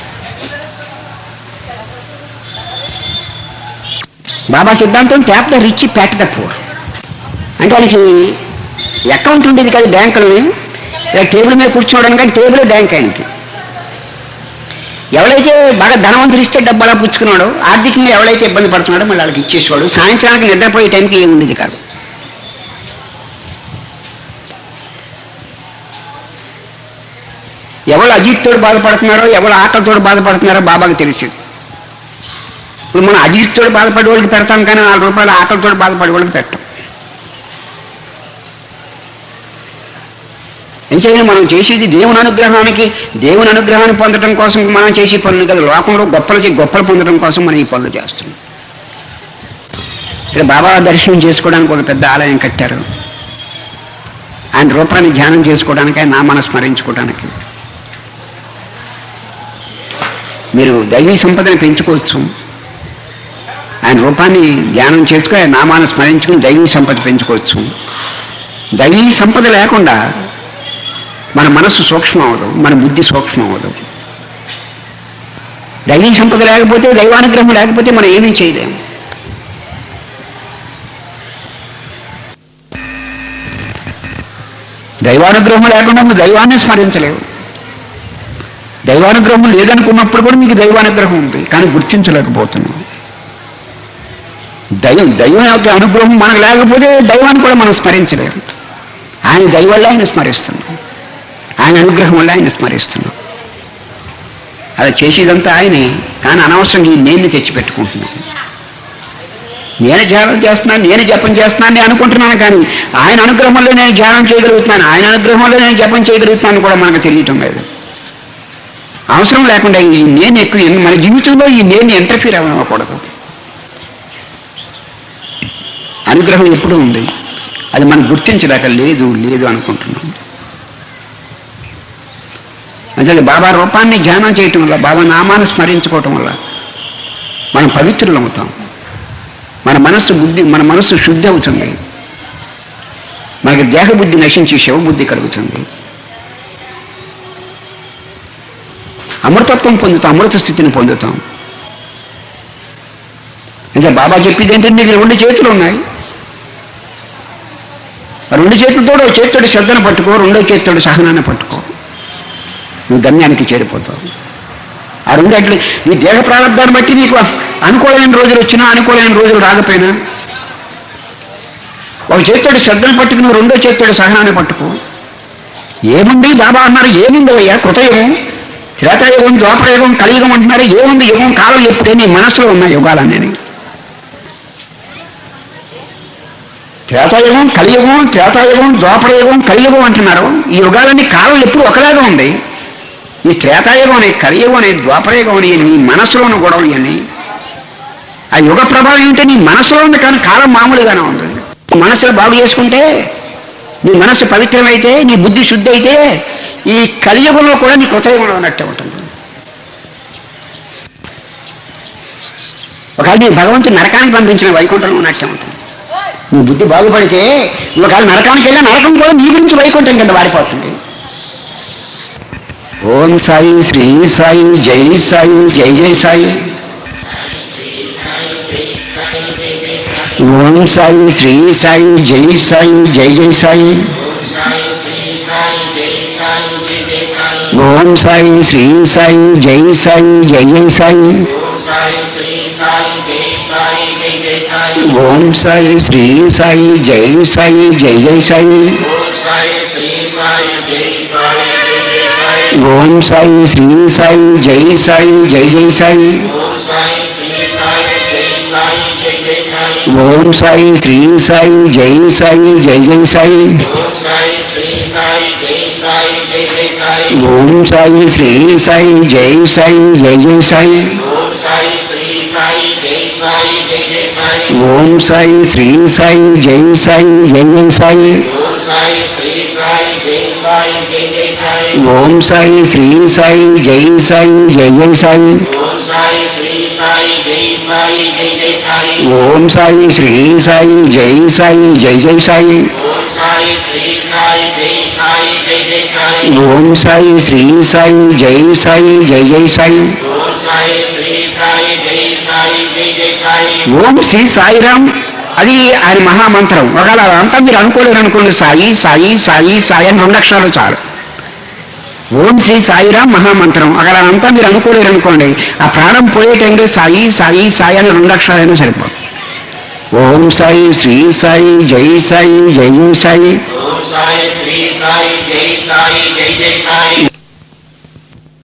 బాబా సిద్ధాంతం tap the rich pack the poor అంటే ఆయనకి అకౌంట్ ఉండేది కదా బ్యాంకులని ఇలా టేబుల్ మీద కూర్చోవడం కానీ టేబుల్ బ్యాంక్ ఆయనకి ఎవడైతే బాగా ధనవంతులు ఇస్తే డబ్బు అలా పుచ్చుకున్నాడో ఆర్థికంగా ఎవడైతే ఇబ్బంది పడుతున్నాడో మళ్ళీ వాళ్ళకి ఇచ్చేసేవాడు సాయంత్రానికి నిద్రపోయే టైంకి ఏమి ఉండేది కాదు ఎవరు అజిత్తోడు బాధపడుతున్నారో ఎవరు ఆకలితోడు బాధపడుతున్నారో బాబాకి తెలిసి ఇప్పుడు మనం అజిత్తోడు బాధపడే వాళ్ళకి పెడతాం కానీ నాలుగు రూపాయలు ఆకలితోడు బాధపడే వాళ్ళకి పెట్టాం ఎంచేది మనం చేసేది దేవుని అనుగ్రహానికి దేవుని అనుగ్రహాన్ని పొందడం కోసం మనం చేసే పనులు కదా లోకంలో గొప్పలకి గొప్పలు పొందడం కోసం మనం ఈ పనులు చేస్తున్నాం ఇక్కడ బాబా దర్శనం చేసుకోవడానికి ఒక పెద్ద ఆలయం కట్టారు ఆయన రూపాన్ని ధ్యానం చేసుకోవడానికి ఆయన నామాన్ని స్మరించుకోవడానికి మీరు దైవీ సంపదను పెంచుకోవచ్చు ఆయన రూపాన్ని ధ్యానం చేసుకుని ఆయన నామాన్ని స్మరించుకుని దైవీ సంపద పెంచుకోవచ్చు దైవీ సంపద లేకుండా మన మనస్సు సూక్ష్మం అవదు మన బుద్ధి సూక్ష్మం అవదు దైవీ సంపద లేకపోతే దైవానుగ్రహం లేకపోతే మనం ఏమీ చేయలేము దైవానుగ్రహం లేకుండా నువ్వు దైవాన్ని స్మరించలేవు దైవానుగ్రహం లేదనుకున్నప్పుడు కూడా మీకు దైవానుగ్రహం ఉంది కానీ గుర్తించలేకపోతున్నాం దైవం దైవం యొక్క అనుగ్రహం మనకు లేకపోతే దైవాన్ని కూడా మనం స్మరించలేము ఆయన దయ వల్ల ఆయన స్మరిస్తున్నాం ఆయన అనుగ్రహం వల్ల ఆయన స్మరిస్తున్నాం అలా చేసేదంతా ఆయనే కానీ అనవసరం ఈ నేను తెచ్చిపెట్టుకుంటున్నాను నేను ధ్యానం చేస్తున్నాను నేను జపం చేస్తున్నాను నేను అనుకుంటున్నాను కానీ ఆయన అనుగ్రహంలో నేను ధ్యానం చేయగలుగుతున్నాను ఆయన అనుగ్రహంలో నేను జపం చేయగలుగుతున్నాను కూడా మనకు తెలియటం లేదు అవసరం లేకుండా ఈ నేను ఎక్కువ మన జీవితంలో ఈ నేను ఇంటర్ఫీర్ అవ్వకూడదు అనుగ్రహం ఎప్పుడూ ఉంది అది మనం గుర్తించలేక లేదు లేదు అనుకుంటున్నాం అసలు బాబా రూపాన్ని ధ్యానం చేయటం వల్ల బాబా నామాన్ని స్మరించుకోవటం వల్ల మనం పవిత్రులు అవుతాం మన మనస్సు బుద్ధి మన మనస్సు శుద్ధి అవుతుంది మనకి దేహ బుద్ధి నశించి శివబుద్ధి కలుగుతుంది అమృతత్వం పొందుతాం అమృత స్థితిని పొందుతాం అంటే బాబా చెప్పింది ఏంటంటే నీకు రెండు చేతులు ఉన్నాయి ఆ రెండు చేతులతో ఒక చేతితోటి శ్రద్ధను పట్టుకో రెండో చేతితోటి సహనాన్ని పట్టుకో నువ్వు గమ్యానికి చేరిపోతావు ఆ రెండు అట్లా నీ దేహ ప్రారంభాన్ని బట్టి నీకు అనుకూలమైన రోజులు వచ్చినా అనుకూలమైన రోజులు రాకపోయినా ఒక చేతితోటి శ్రద్ధను పట్టుకుని నువ్వు రెండో చేతితోటి సహనాన్ని పట్టుకో ఏముంది బాబా అన్నారు ఏముంది అయ్యా కృతయుగం త్రేతాయుగం ద్వాపరయుగం కలియుగం అంటున్నారు ఏముంది యుగం కాలం ఎప్పుడే నీ మనసులో ఉన్న యుగాలన్నీ త్రేతాయుగం కలియుగం త్రేతాయుగం ద్వాపరయుగం కలియుగం అంటున్నారు ఈ యుగాలన్నీ కాలం ఎప్పుడు ఒకలాగా ఉంది ఈ త్రేతాయుగం అనే కలియుగం అనే ద్వాపరయుగం అనే నీ మనసులో ఉన్న గొడవలు ఇవన్నీ ఆ యుగ ప్రభావం ఏంటంటే నీ మనసులో ఉంది కానీ కాలం మామూలుగానే ఉంది మనసులో బాగు చేసుకుంటే నీ మనసు పవిత్రమైతే నీ బుద్ధి శుద్ధి అయితే ఈ కలియుగంలో కూడా నీ కృతయుగంలో ఉన్నట్టే ఉంటుంది ఒకవేళ నీ భగవంతుడు నరకానికి పంపించిన వైకుంఠంలో ఉన్నట్టే ఉంటుంది నీ బుద్ధి బాగుపడితే ఒకవేళ నరకానికి వెళ్ళినా నరకం కూడా నీ గురించి వైకుంఠం కింద వారిపోతుంది ఓం సాయి శ్రీ సాయి జై సాయి జై జై సాయి సాయి జై ఓం సాయి శ్రీ సాయి జై సాయి జై జై సాయి ఓం సాయి శ్రీ సాయి జై సాయి జై జై సాయి ఓం సాయి శ్రీ సాయి జై సాయి జై జై సాయి ఓం సాయి శ్రీ సాయి జై సాయి జై జై సాయి ఓం సాయి శ్రీ సాయి జై సాయి జై జై సాయి ఓం సాయి శ్రీ సాయి జై సాయి జై జై సాయి ఓం సాయి శ్రీ సాయి జై సాయి జై జై సాయి ఓం సాయి శ్రీ సాయి జై సాయి జై జై సాయి ఓం సాయి శ్రీ సాయి జై సాయి జై జై సాయి ఓం సాయి శ్రీ సాయి జై సాయి జై జై సాయి ఓం శ్రీ సాయిరామ్ అది ఆయన మహామంత్రం ఒకవేళ అదంతా మీరు అనుకోలేరు అనుకోండి సాయి సాయి సాయి సాయి అని రెండు అక్షరాలు చాలు ఓం శ్రీ సాయిరామ్ మహామంత్రం ఒకవేళ అదంతా మీరు అనుకోలేరు అనుకోండి ఆ ప్రాణం పోయే టైంలో సాయి సాయి సాయి అని రెండు అక్షరాలైనా సరిపోదు ఓం సాయి శ్రీ సాయి జై సాయి జై జై సాయి ఓం సాయి శ్రీ సాయి జై సాయి జై జై సాయి